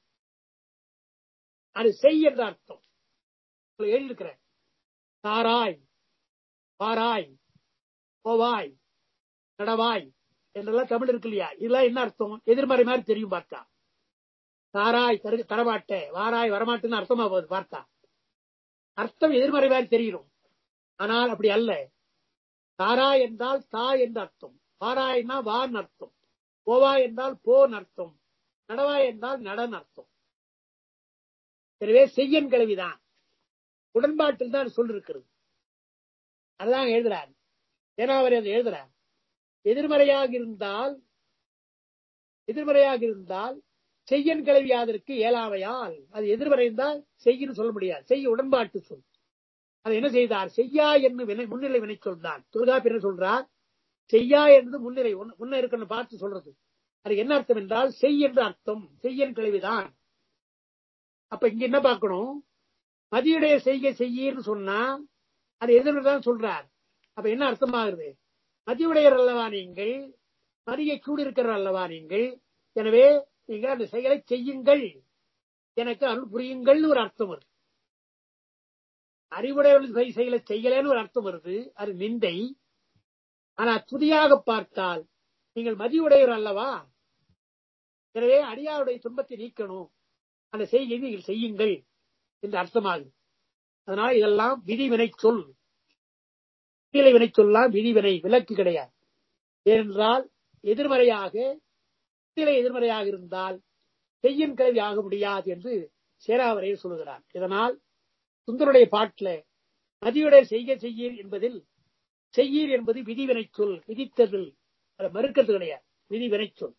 Speaker 2: அது செய் என்ற அர்த்தம் உங்களுக்கு எழுதியிருக்கிறேன் தாராய் பாராய் போவாய் நடவாய் என்றெல்லாம் தமிழ் இருக்கு இல்லையா இதெல்லாம் என்ன அர்த்தம் எதிர்மறை மாதிரி தெரியும் பார்த்தா தாராய் தரு தரமாட்டே வாராய் வரமாட்டேன்னு அர்த்தமா போகுது பார்த்தா அர்த்தம் எதிர்மறை மாதிரி தெரியும் ஆனால் அப்படி அல்ல தாரா என்றால் தா என்று அர்த்தம் வாராய்னா வான்னு அர்த்தம் போவாய் என்றால் போன்னு அர்த்தம் நடவாய் என்றால் நடன் அர்த்தம் எனவே செய்யன் கிழவிதான் உடன்பாட்டில் தான் சொல் இருக்கிறது அதுதான் எழுதுறார் ஏன்னா அவர் அதை எழுதுறார் எதிர்மறையாக இருந்தால் எதிர்மறையாக இருந்தால் செய்யன் கிளவியாதற்கு இயலாமையால் அது எதிர்மறை இருந்தால் செய்யன்னு சொல்ல முடியாது செய்ய உடன்பாட்டு சொல் அதை என்ன செய்தார் செய்யா என்று வினை முன்னிலை வினை சொல்தான் தொல்காப்பி என்ன சொல்றார் செய்யா என்று முன்னிலை ஒன்னு- முன்ன இருக்கணும் பார்த்து சொல்றது அது என்ன அர்த்தம் என்றால் செய் என்று அர்த்தம் செய்யன் கிளவிதான் அப்ப இங்க என்ன பார்க்கணும் மதியுடைய செய்கை செய்யன்னு சொன்னா அது எதிர்தான் சொல்றார் அப்ப என்ன அர்த்தமாகுது மதியுடையர் அல்லவா நீங்கள் மதியை கூடியிருக்கிறார் அல்லவா நீங்கள் எனவே நீங்கள் அந்த செயலை செய்யுங்கள் எனக்கு அருள் புரியுங்கள்னு ஒரு அர்த்தம் வருது அறிவுடையவர்கள் செய்- செயலை செய்யலன்னு ஒரு அர்த்தம் வருது அது நிந்தை ஆனா துதியாக பார்த்தால் நீங்கள் மதியுடையவர் அல்லவா எனவே அடியாருடைய துன்பத்தை நீக்கணும் அந்த செய்கையை நீங்கள் செய்யுங்கள் என்று அர்த்தமாகுது அதனால இதெல்லாம் விதிவினை சொல் விதிலை வினை சொல்லலாம் விதிவினை விலக்கு கிடையாது ஏனென்றால் எதிர்மறையாக விதிலை எதிர்மறையாக இருந்தால் செய்யும் கிளவி ஆக முடியாது என்று சேராவரையில் சொல்லுகிறார் இதனால் சுந்தருடைய பாட்டில் நதியுடைய செய்க செய்யீர் என்பதில் செய்யீர் என்பது விதிவினை சொல் விதித்ததில் அதை மறுக்கிறது கிடையாது விதிவினை சொல்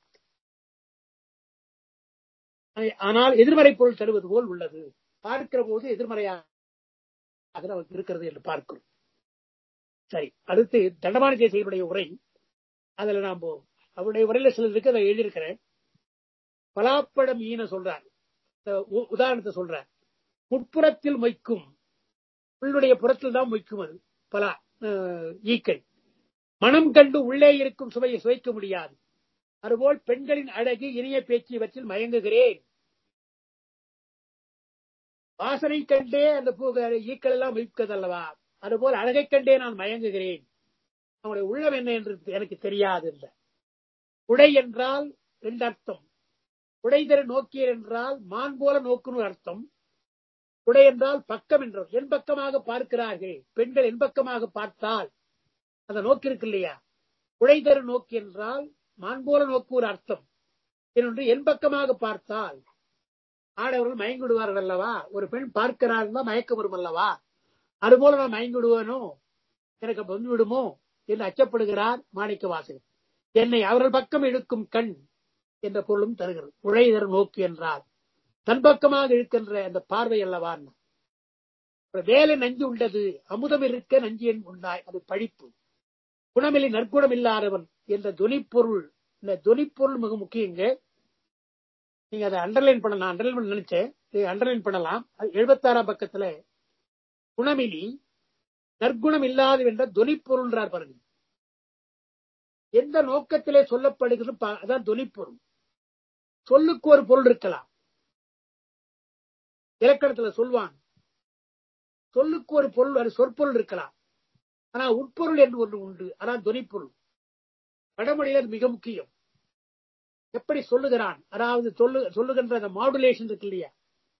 Speaker 2: ஆனால் எதிர்மறை பொருள் தருவது போல் உள்ளது பார்க்கிற போது எதிர்மறையாக நமக்கு இருக்கிறது என்று பார்க்கிறோம் சரி அடுத்து தண்டமான தேசியனுடைய உரை அதுல நாம் அவருடைய உரையில சிலர் இருக்கு அதை எழுதியிருக்கிறேன் பலாப்பழம் ஈன சொல்றார் இந்த உ- உதாரணத்தை சொல்றார் முட்புறத்தில் மொய்க்கும் உள்ளுடைய புறத்தில் தான் மொய்க்கும் அது பலா அஹ், ஈக்கள் மனம் கண்டு உள்ளே இருக்கும் சுவையை சுவைக்க முடியாது அதுபோல் பெண்களின் அழகு இனிய பேச்சு இவற்றில் மயங்குகிறேன் வாசனை கண்டே அந்த பூ ஈக்கள் எல்லாம் மொய்க்கிறது அல்லவா அதுபோல் அழகை கண்டே நான் மயங்குகிறேன் அவனுடைய உள்ளம் என்ன என்று எனக்கு தெரியாது என்ற உடை என்றால் ரெண்டு அர்த்தம் உடைதர நோக்கியர் என்றால் மான் போல நோக்குன்னு ஒரு அர்த்தம் உடை என்றால் பக்கம் என்றோம் என் பக்கமாக பார்க்கிறார்கள் பெண்கள் என் பக்கமாக பார்த்தால் அந்த நோக்கு இருக்கு இல்லையா உடைதரு நோக்கி என்றால் மான் போல நோக்கு ஒரு அர்த்தம் இன்னொன்று என் பக்கமாக பார்த்தால் ஆடவர்கள் மயங்கிடுவார்கள் அல்லவா ஒரு பெண் பார்க்கிறார் தான் மயக்கம் வரும் அல்லவா அதுபோல நான் மயங்கி விடுவேனோ எனக்கு வந்து விடுமோ என்று அச்சப்படுகிறார் மாணிக்க வாசகர் என்னை அவர்கள் பக்கம் இழுக்கும் கண் என்ற பொருளும் தருகிறது உழைதர் நோக்கு என்றால் தன் பக்கமாக இழுக்கின்ற அந்த பார்வை அல்லவா ஒரு வேலை நஞ்சு உண்டது அமுதம் இருக்க நஞ்சு என் உண்டாய் அது பழிப்பு குணமில்லை நற்குணம் இல்லாதவன் என்ற துணிப்பொருள் இந்த துணிப்பொருள் மிக முக்கியங்க நீங்க அதை அண்டர்லைன் பண்ண நான் அண்டர்லைன் பண்ண நினைச்சேன் அண்டர்லைன் பண்ணலாம் அது எழுபத்தாறாம் பக்கத்துல குணமிலி நற்குணம் இல்லாது என்ற தொனிப்பொருள்ன்றார் பாருங்க எந்த நோக்கத்திலே சொல்லப்படுகிறது பா- அதான் தொனிப்பொருள் சொல்லுக்கு ஒரு பொருள் இருக்கலாம் இலக்கணத்துல சொல்வாங்க சொல்லுக்கு ஒரு பொருள் அது சொற்பொருள் இருக்கலாம் ஆனா உட்பொருள் என்று ஒன்று உண்டு அதான் தொனிப்பொருள் வடமொழியில் அது மிக முக்கியம் எப்படி சொல்லுகிறான் அதாவது சொல்லு சொல்லுகின்ற அந்த மாடுலேஷன் இருக்கு இல்லையா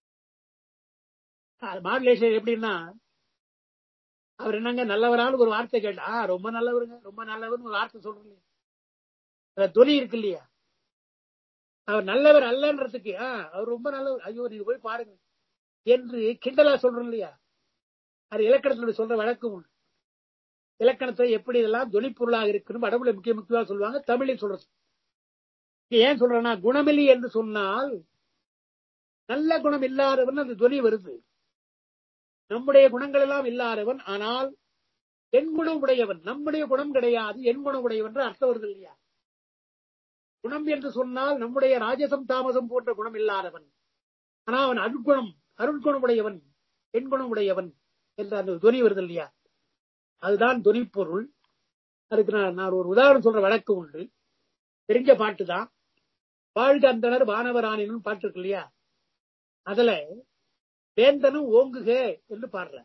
Speaker 2: மாடுலேஷன் எப்படின்னா அவர் என்னங்க நல்லவரான்னு ஒரு வார்த்தை கேட்டா "ஆ, ரொம்ப நல்லவருங்க ரொம்ப நல்லவர்னு ஒரு வார்த்தை சொல்றீங்க அந்த தொனி இருக்கு இல்லையா அவர் நல்லவர் அல்லன்றதுக்கு "ஆ, அவர் ரொம்ப நல்லவர் ஐயோ நீங்க போய் பாருங்க என்று கிண்டலா சொல்றோம் இல்லையா அது இலக்கணத்துல சொல்ற வழக்கம் உண்டு இலக்கணத்தை எப்படி இதெல்லாம் தொனிப்பொருளாக இருக்குன்னு வடமொழி முக்கிய முக்கியமா சொல்லுவாங்க தமிழில் சொல்றது இங்க ஏன் சொல்றேன்னா குணமிலி என்று சொன்னால் நல்ல குணம் இல்லாதவன் அந்த துணி வருது நம்முடைய குணங்கள் எல்லாம் இல்லாதவன் ஆனால் என் குணம் உடையவன் நம்முடைய குணம் கிடையாது என் குணம் உடையவன் என்று அர்த்தம் வருது இல்லையா குணம் என்று சொன்னால் நம்முடைய ராஜசம் தாமசம் போன்ற குணம் இல்லாதவன் ஆனா அவன் அருட்குணம் அருட்குணம் உடையவன் என் குணம் உடையவன் என்ற அந்த துணி வருது இல்லையா அதுதான் துணி பொருள் அதுக்கு நான் நான் ஒரு உதாரணம் சொல்ற வழக்கு உண்டு தெரிஞ்ச பாட்டு தான் வாழ்க அந்தனர் வானவரானினும் பாட்டு இருக்கு இல்லையா அதுல வேந்தனும் ஓங்குக என்று பாடுற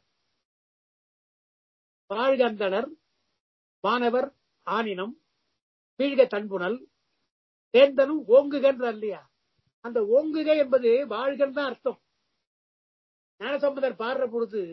Speaker 2: வாழ்க அந்தனர் வானவர் ஆனினம் வீழ்க தன்புணல் வேந்தனும் ஓங்குகன்ற இல்லையா அந்த ஓங்குக என்பது வாழ்கன் தான் அர்த்தம் ஞானசம்பந்தர் பாடுற பொழுது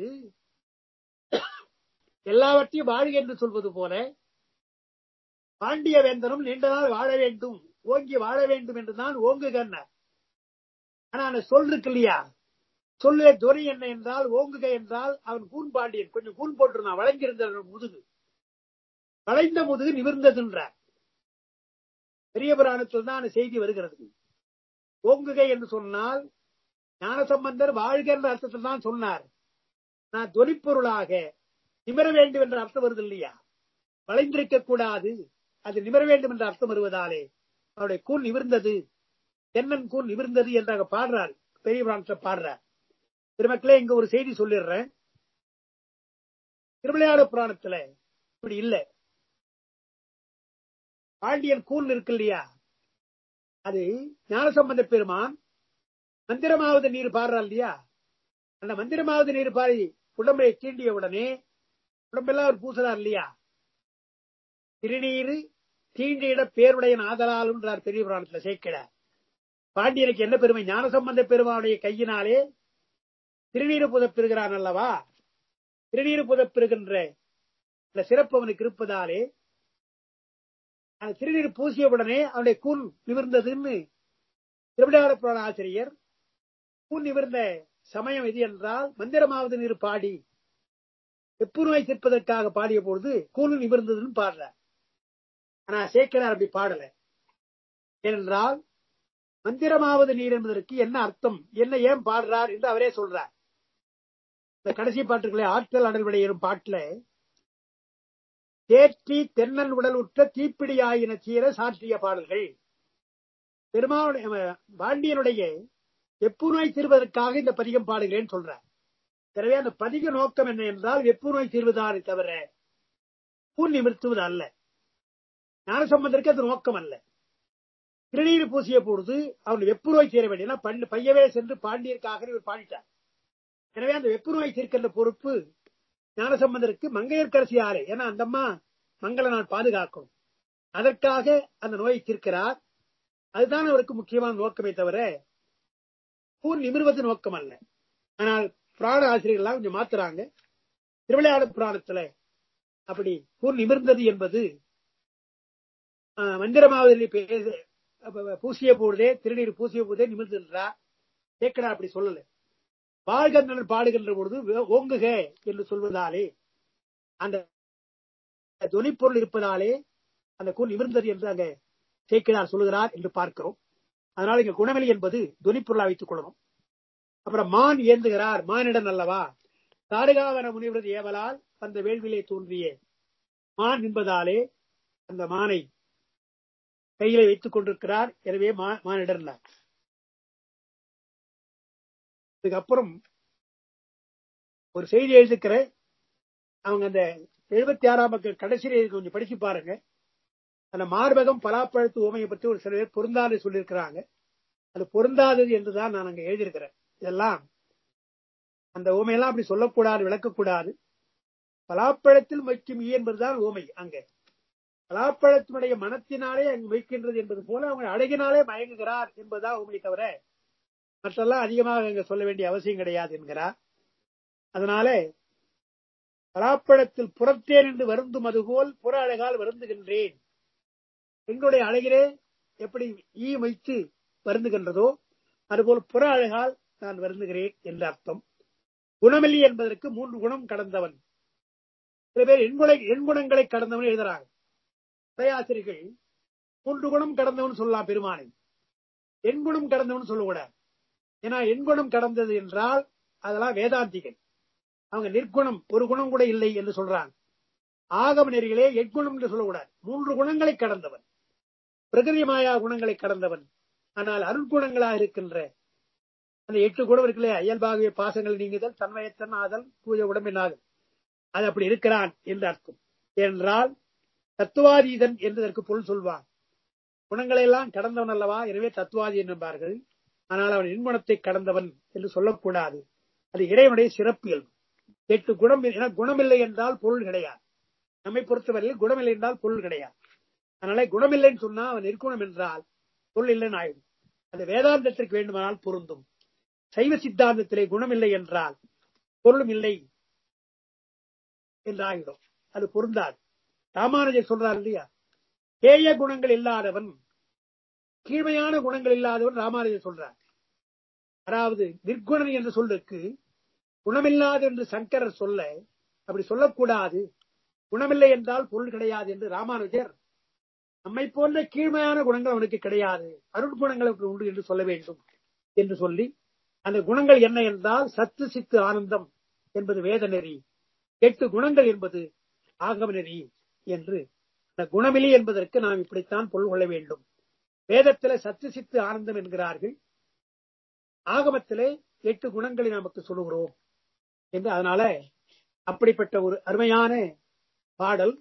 Speaker 2: எல்லாவற்றையும் வாழ்க என்று சொல்வது போல பாண்டிய வேந்தனும் நீண்ட நாள் வாழ வேண்டும் ஓங்கி வாழ வேண்டும் என்றுதான் ஓங்குகன்னார் ஆனா அந்த சொல் இருக்கு இல்லையா சொல்லே துறை என்ன என்றால் ஓங்குக என்றால் அவன் கூன் பாண்டியன் கொஞ்சம் கூன் போட்டிருந்தான் வளைஞ்சிருந்த முதுகு வளைந்த முதுகு நிமிர்ந்ததுன்றார் பெரிய புராணத்தில் தான் அந்த செய்தி வருகிறது ஓங்குக என்று சொன்னால் ஞானசம்பந்தர் வாழ்க என்ற அர்த்தத்தில் தான் சொன்னார் நான் தொனிப்பொருளாக நிமிர வேண்டும் என்ற அர்த்தம் வருது இல்லையா வளைந்திருக்க கூடாது அது நிமிர வேண்டும் என்ற அர்த்தம் வருவதாலே அவருடைய கூன் நிமிர்ந்தது தென்னன் கூன் நிமிர்ந்தது என்றாக பாடுறார் பெரிய புராணத்தில் பாடுறார் பெருமக்களே இங்க ஒரு செய்தி சொல்லிடுறேன் திருவிளையாடு புராணத்துல இப்படி இல்ல பாண்டியன் கூன் இருக்கு இல்லையா அது ஞானசம்பந்த பெருமான் மந்திரமாவது நீர் பாடுறா இல்லையா அந்த மந்திரமாவது நீர் பாடி உடம்பை தீண்டிய உடனே உடம்பெல்லாம் அவர் பூசலார் இல்லையா திருநீரு தீண்டியிட பேருடைய ஆதலாலுன்றார் பெரிய புராணத்துல சேர்க்கிறார் பாண்டியனுக்கு என்ன பெருமை ஞானசம்பந்த பெருமானுடைய கையினாலே திருநீரு புதப்பெறுகிறான் அல்லவா திருநீரு புதப்பெறுகின்ற இந்த சிறப்பு அவனுக்கு இருப்பதாலே அந்த திருநீர் பூசிய உடனே அவனுடைய கூன் நிமிர்ந்ததுன்னு திருவிழாவர புராண ஆசிரியர் கூன் நிமிர்ந்த சமயம் எது என்றால் மந்திரமாவது நீர் பாடி எப்புருவை தீர்ப்பதற்காக பாடிய பொழுது கூன் நிமிர்ந்ததுன்னு பாடுறார் ஆனா சேக்கனார் அப்படி பாடல ஏனென்றால் மந்திரமாவது நீர் என்பதற்கு என்ன அர்த்தம் என்ன ஏன் பாடுறார் என்று அவரே சொல்றார் இந்த கடைசி பாட்டுகளே ஆற்றல் அடல்விடை எனும் பாட்டுல தேற்றி தென்னன் உடல் உற்ற தீப்பிடியாயின சீர சாற்றிய பாடல்கள் பெருமானுடைய பாண்டியனுடைய வெப்புநோய் தீர்வதற்காக இந்த பதிகம் பாடுகிறேன் சொல்றார் எனவே அந்த பதிக நோக்கம் என்ன என்றால் வெப்புநோய் தீர்வுதானே தவிர பூன் நிமிர்த்துவது அல்ல ஞானசம்பந்தருக்கு அது நோக்கம் அல்ல திருநீர் பூசிய பொழுது அவன் வெப்புநோய் தீர வேண்டிய பண்ணு பையவே சென்று பாண்டியருக்காக இவர் பாடிட்டார் எனவே அந்த வெப்புநோய் தீர்க்கின்ற பொறுப்பு ஞானசம்பந்தருக்கு மங்கையர்கரசியாரே ஏன்னா அந்த அம்மா மங்கள நாள் பாதுகாக்கும் அதற்காக அந்த நோயை தீர்க்கிறார் அதுதான் அவருக்கு முக்கியமான நோக்கமே தவிர பூன் நிமிர்வது நோக்கம் அல்ல ஆனால் புராண ஆசிரியர்கள்லாம் கொஞ்சம் மாத்துறாங்க திருவிளையாடு புராணத்துல அப்படி பூன் நிமிர்ந்தது என்பது மந்திரமாவதில் பேச பூசிய பொழுதே திருநீர் பூசிய பொழுதே நிமிர்ந்திருந்தா கேட்கிறார் அப்படி சொல்லல வாழ்கந்தனர் பாடுகின்ற பொழுது ஓங்குக என்று சொல்வதாலே அந்த துணிப்பொருள் இருப்பதாலே அந்த கூன் நிமிர்ந்தது என்று அங்க சேக்கினார் சொல்லுகிறார் என்று பார்க்கிறோம் அதனால இங்க குணவெளி என்பது துணிப்பொருளா வைத்துக் கொள்ளணும் அப்புறம் மான் ஏந்துகிறார் மானிடன் அல்லவா தாடுகாவன முனிவரது ஏவலால் அந்த வேள்விலே தோன்றிய மான் என்பதாலே அந்த மானை கையில வைத்துக் கொண்டிருக்கிறார் எனவே மானிடர் இதுக்கப்புறம் ஒரு செய்தி எழுதிக்கிற அவங்க அந்த எழுபத்தி ஆறாம் பக்கம் கடைசியில இருக்கு, கொஞ்சம் படிச்சு பாருங்க அந்த மார்பகம் பலாப்பழத்து உமையை பற்றி ஒரு சில பேர் பொருந்தாது சொல்லியிருக்கிறாங்க அது பொருந்தாதது என்றுதான் நான் அங்க எழுதியிருக்கிறேன் இதெல்லாம் அந்த ஊமையெல்லாம் அப்படி சொல்லக்கூடாது விளக்கக்கூடாது பலாப்பழத்தில் வைக்கும் ஈ என்பதுதான் ஊமை அங்க பலாப்பழத்தினுடைய மனத்தினாலே அங்கு வைக்கின்றது என்பது போல அவங்க அழகினாலே மயங்குகிறார் என்பதுதான் ஊமை தவிர மற்றெல்லாம் அதிகமாக அங்க சொல்ல வேண்டிய அவசியம் கிடையாது என்கிறார் அதனால பலாப்பழத்தில் புறத்தேன் என்று வருந்தும் அதுபோல் புற அழகால் வருந்துகின்றேன் எங்களுடைய அழகிலே எப்படி ஈ வைத்து வருந்துகின்றதோ அதுபோல் புற அழகால் நான் வருந்துகிறேன் என்று அர்த்தம் குணமில்லி என்பதற்கு மூன்று குணம் கடந்தவன் சில பேர் எண்குணை எண்குணங்களை கடந்தவன் எழுதுறாங்க உரையாசிரியர்கள் மூன்று குணம் கடந்தவன் சொல்லலாம் பெருமானை எண்குணம் கடந்தவன் சொல்லக்கூடாது ஏன்னா எண்குணம் கடந்தது என்றால் அதெல்லாம் வேதாந்திகள் அவங்க நிர்குணம் ஒரு குணம் கூட இல்லை என்று சொல்றாங்க ஆகம நெறிகளே எட்குணம் என்று சொல்லக்கூடாது மூன்று குணங்களை கடந்தவன் பிரகிருதி மாயா குணங்களை கடந்தவன் ஆனால் அருட்குணங்களாக இருக்கின்ற அந்த எட்டு குணம் இருக்குல்ல இயல்பாகவே பாசங்கள் நீங்குதல் தன்மயத்தன் ஆதல் பூஜை உடம்பினாதல் அது அப்படி இருக்கிறான் என்று அர்த்தம் என்றால் தத்துவாதீதன் என்பதற்கு பொருள் சொல்வான் குணங்களை எல்லாம் கடந்தவன் அல்லவா எனவே தத்துவாதி என்பார்கள் ஆனால் அவன் இன்குணத்தை கடந்தவன் என்று சொல்லக்கூடாது அது இறைவனுடைய சிறப்பியல்பு எட்டு குணம் என குணமில்லை என்றால் பொருள் கிடையாது நம்மை பொறுத்தவரையில் குணமில்லை என்றால் பொருள் கிடையாது அதனால குணமில்லைன்னு சொன்னா அவன் நிற்குணம் என்றால் பொருள் இல்லைன்னு ஆயிடும் அது வேதாந்தத்திற்கு வேண்டுமானால் பொருந்தும் சைவ சித்தாந்தத்திலே குணமில்லை என்றால் பொருளும் இல்லை என்றாகிடும் அது பொருந்தாது ராமானுஜர் சொல்றார் இல்லையா ஏய குணங்கள் இல்லாதவன் கீழ்மையான குணங்கள் இல்லாதவன் ராமானுஜர் சொல்றார் அதாவது நிர்குணன் என்ற சொல்லுக்கு குணமில்லாது என்று சங்கரர் சொல்ல அப்படி சொல்லக்கூடாது குணமில்லை என்றால் பொருள் கிடையாது என்று ராமானுஜர் நம்மை போன்ற கீழ்மையான குணங்கள் அவனுக்கு கிடையாது அருட்குணங்கள் அவனுக்கு உண்டு என்று சொல்ல வேண்டும் என்று சொல்லி அந்த குணங்கள் என்ன என்றால் சத்து சித்து ஆனந்தம் என்பது வேத நெறி எட்டு குணங்கள் என்பது ஆகம நெறி என்று அந்த குணமிலி என்பதற்கு நாம் இப்படித்தான் பொருள் கொள்ள வேண்டும் வேதத்திலே சத்து சித்து ஆனந்தம் என்கிறார்கள் ஆகமத்திலே எட்டு குணங்களை நமக்கு சொல்லுகிறோம் என்று அதனால அப்படிப்பட்ட ஒரு அருமையான பாடல்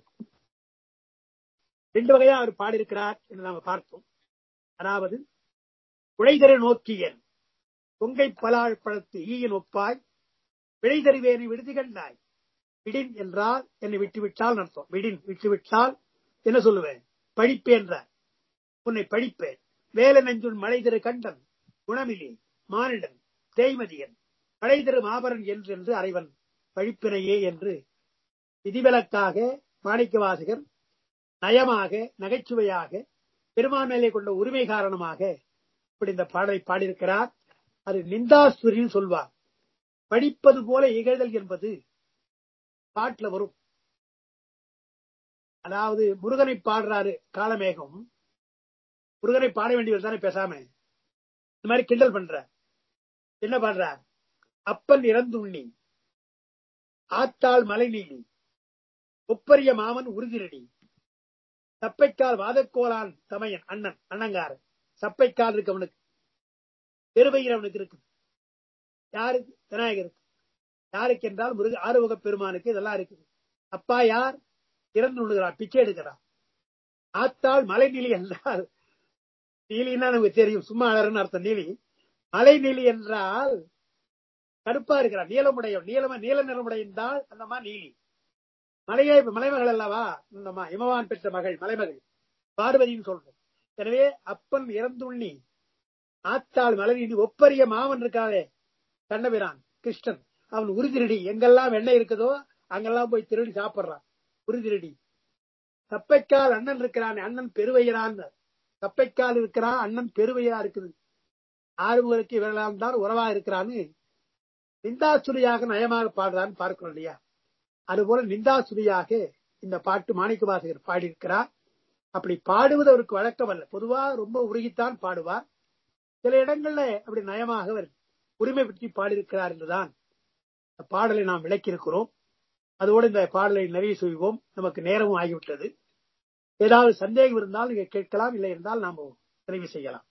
Speaker 2: ரெண்டு வகையா அவர் பாடியிருக்கிறார் என்று நாம பார்த்தோம் அதாவது உழைதர நோக்கியன் கொங்கை பலாழ் பழத்து ஈயின் ஒப்பாய் விழைதறிவேனை விடுதி கண்டாய் விடின் என்றால் என்னை விட்டு விட்டால் அர்த்தம் விடின் விட்டு விட்டால் என்ன சொல்லுவேன் பழிப்பேன் என்றார் உன்னை பழிப்பேன் வேலை நஞ்சுள் மழை திரு கண்டன் குணமிலி மானிடன் தேய்மதியன் மழை திரு மாபரன் என்று என்று அறைவன் பழிப்பினையே என்று விதிவிலக்காக மாணிக்க வாசகர் நயமாக நகைச்சுவையாக பெருமான் மேலே கொண்ட உரிமை காரணமாக இப்படி இந்த பாடலை பாடியிருக்கிறார் அது நிந்தாஸ்துரின்னு சொல்வார் படிப்பது போல இகழ்தல் என்பது பாட்டுல வரும் அதாவது முருகனை பாடுறாரு காலமேகம் முருகனை பாட வேண்டியவர் தானே பேசாம இந்த மாதிரி கிண்டல் பண்ற என்ன பாடுறார் அப்பன் இறந்துண்ணி ஆத்தாள் மலை நீலி ஒப்பரிய மாமன் உறுதிரடி சப்பைக்கால் வாதக்கோலான் தமையன் அண்ணன் அண்ணங்காரன் சப்பைக்கால் இருக்கு அவனுக்கு பெருமையில் அவனுக்கு இருக்கு யாருக்கு விநாயகருக்கு யாருக்கு என்றால் முருக ஆறுமுக பெருமானுக்கு இதெல்லாம் இருக்குது அப்பா யார் இறந்து விழுகிறார் பிச்சை எடுக்கிறார் ஆத்தாள் மலை நீலி என்றால் நீலின்னா நமக்கு தெரியும் சும்மா அழறன்னு அர்த்தம் நீலி மலை நீலி என்றால் கருப்பா இருக்கிறார் நீலமுடைய நீளம நீல நிறமுடைந்தால் அந்தம்மா நீலி மலையை மலைமகள் அல்லவா இந்தம்மா இமவான் பெற்ற மகள் மலைமகள் பார்வதின்னு சொல்றோம் எனவே அப்பன் இறந்துண்ணி ஆத்தாள் மலைநீதி ஒப்பரிய மாமன் இருக்காதே கண்ணபிரான் கிருஷ்ணன் அவன் உறுதிரடி எங்கெல்லாம் வெண்ணெய் இருக்குதோ அங்கெல்லாம் போய் திருடி சாப்பிடுறான் உறுதிரடி சப்பைக்கால் அண்ணன் இருக்கிறான் அண்ணன் பெருவையரான் சப்பைக்கால் இருக்கிறான் அண்ணன் பெருவையா இருக்குது ஆறுமுகருக்கு இவரெல்லாம் தான் உறவா இருக்கிறான்னு நிந்தாசுரியாக நயமாக பாடுறான்னு பார்க்கிறோம் இல்லையா அதுபோல நிந்தாசுரியாக இந்த பாட்டு மாணிக்க வாசகர் பாடியிருக்கிறார் அப்படி பாடுவது அவருக்கு வழக்கம் அல்ல பொதுவா ரொம்ப உருகித்தான் பாடுவார் சில இடங்கள்ல அப்படி நயமாக அவர் உரிமை பற்றி பாடியிருக்கிறார் என்றுதான் இந்த பாடலை நாம் விளக்கியிருக்கிறோம் அதோடு இந்த பாடலை நிறைவு செய்வோம் நமக்கு நேரமும் ஆகிவிட்டது ஏதாவது சந்தேகம் இருந்தால் நீங்க கேட்கலாம் இல்லை என்றால் நாம் நிறைவு செய்யலாம்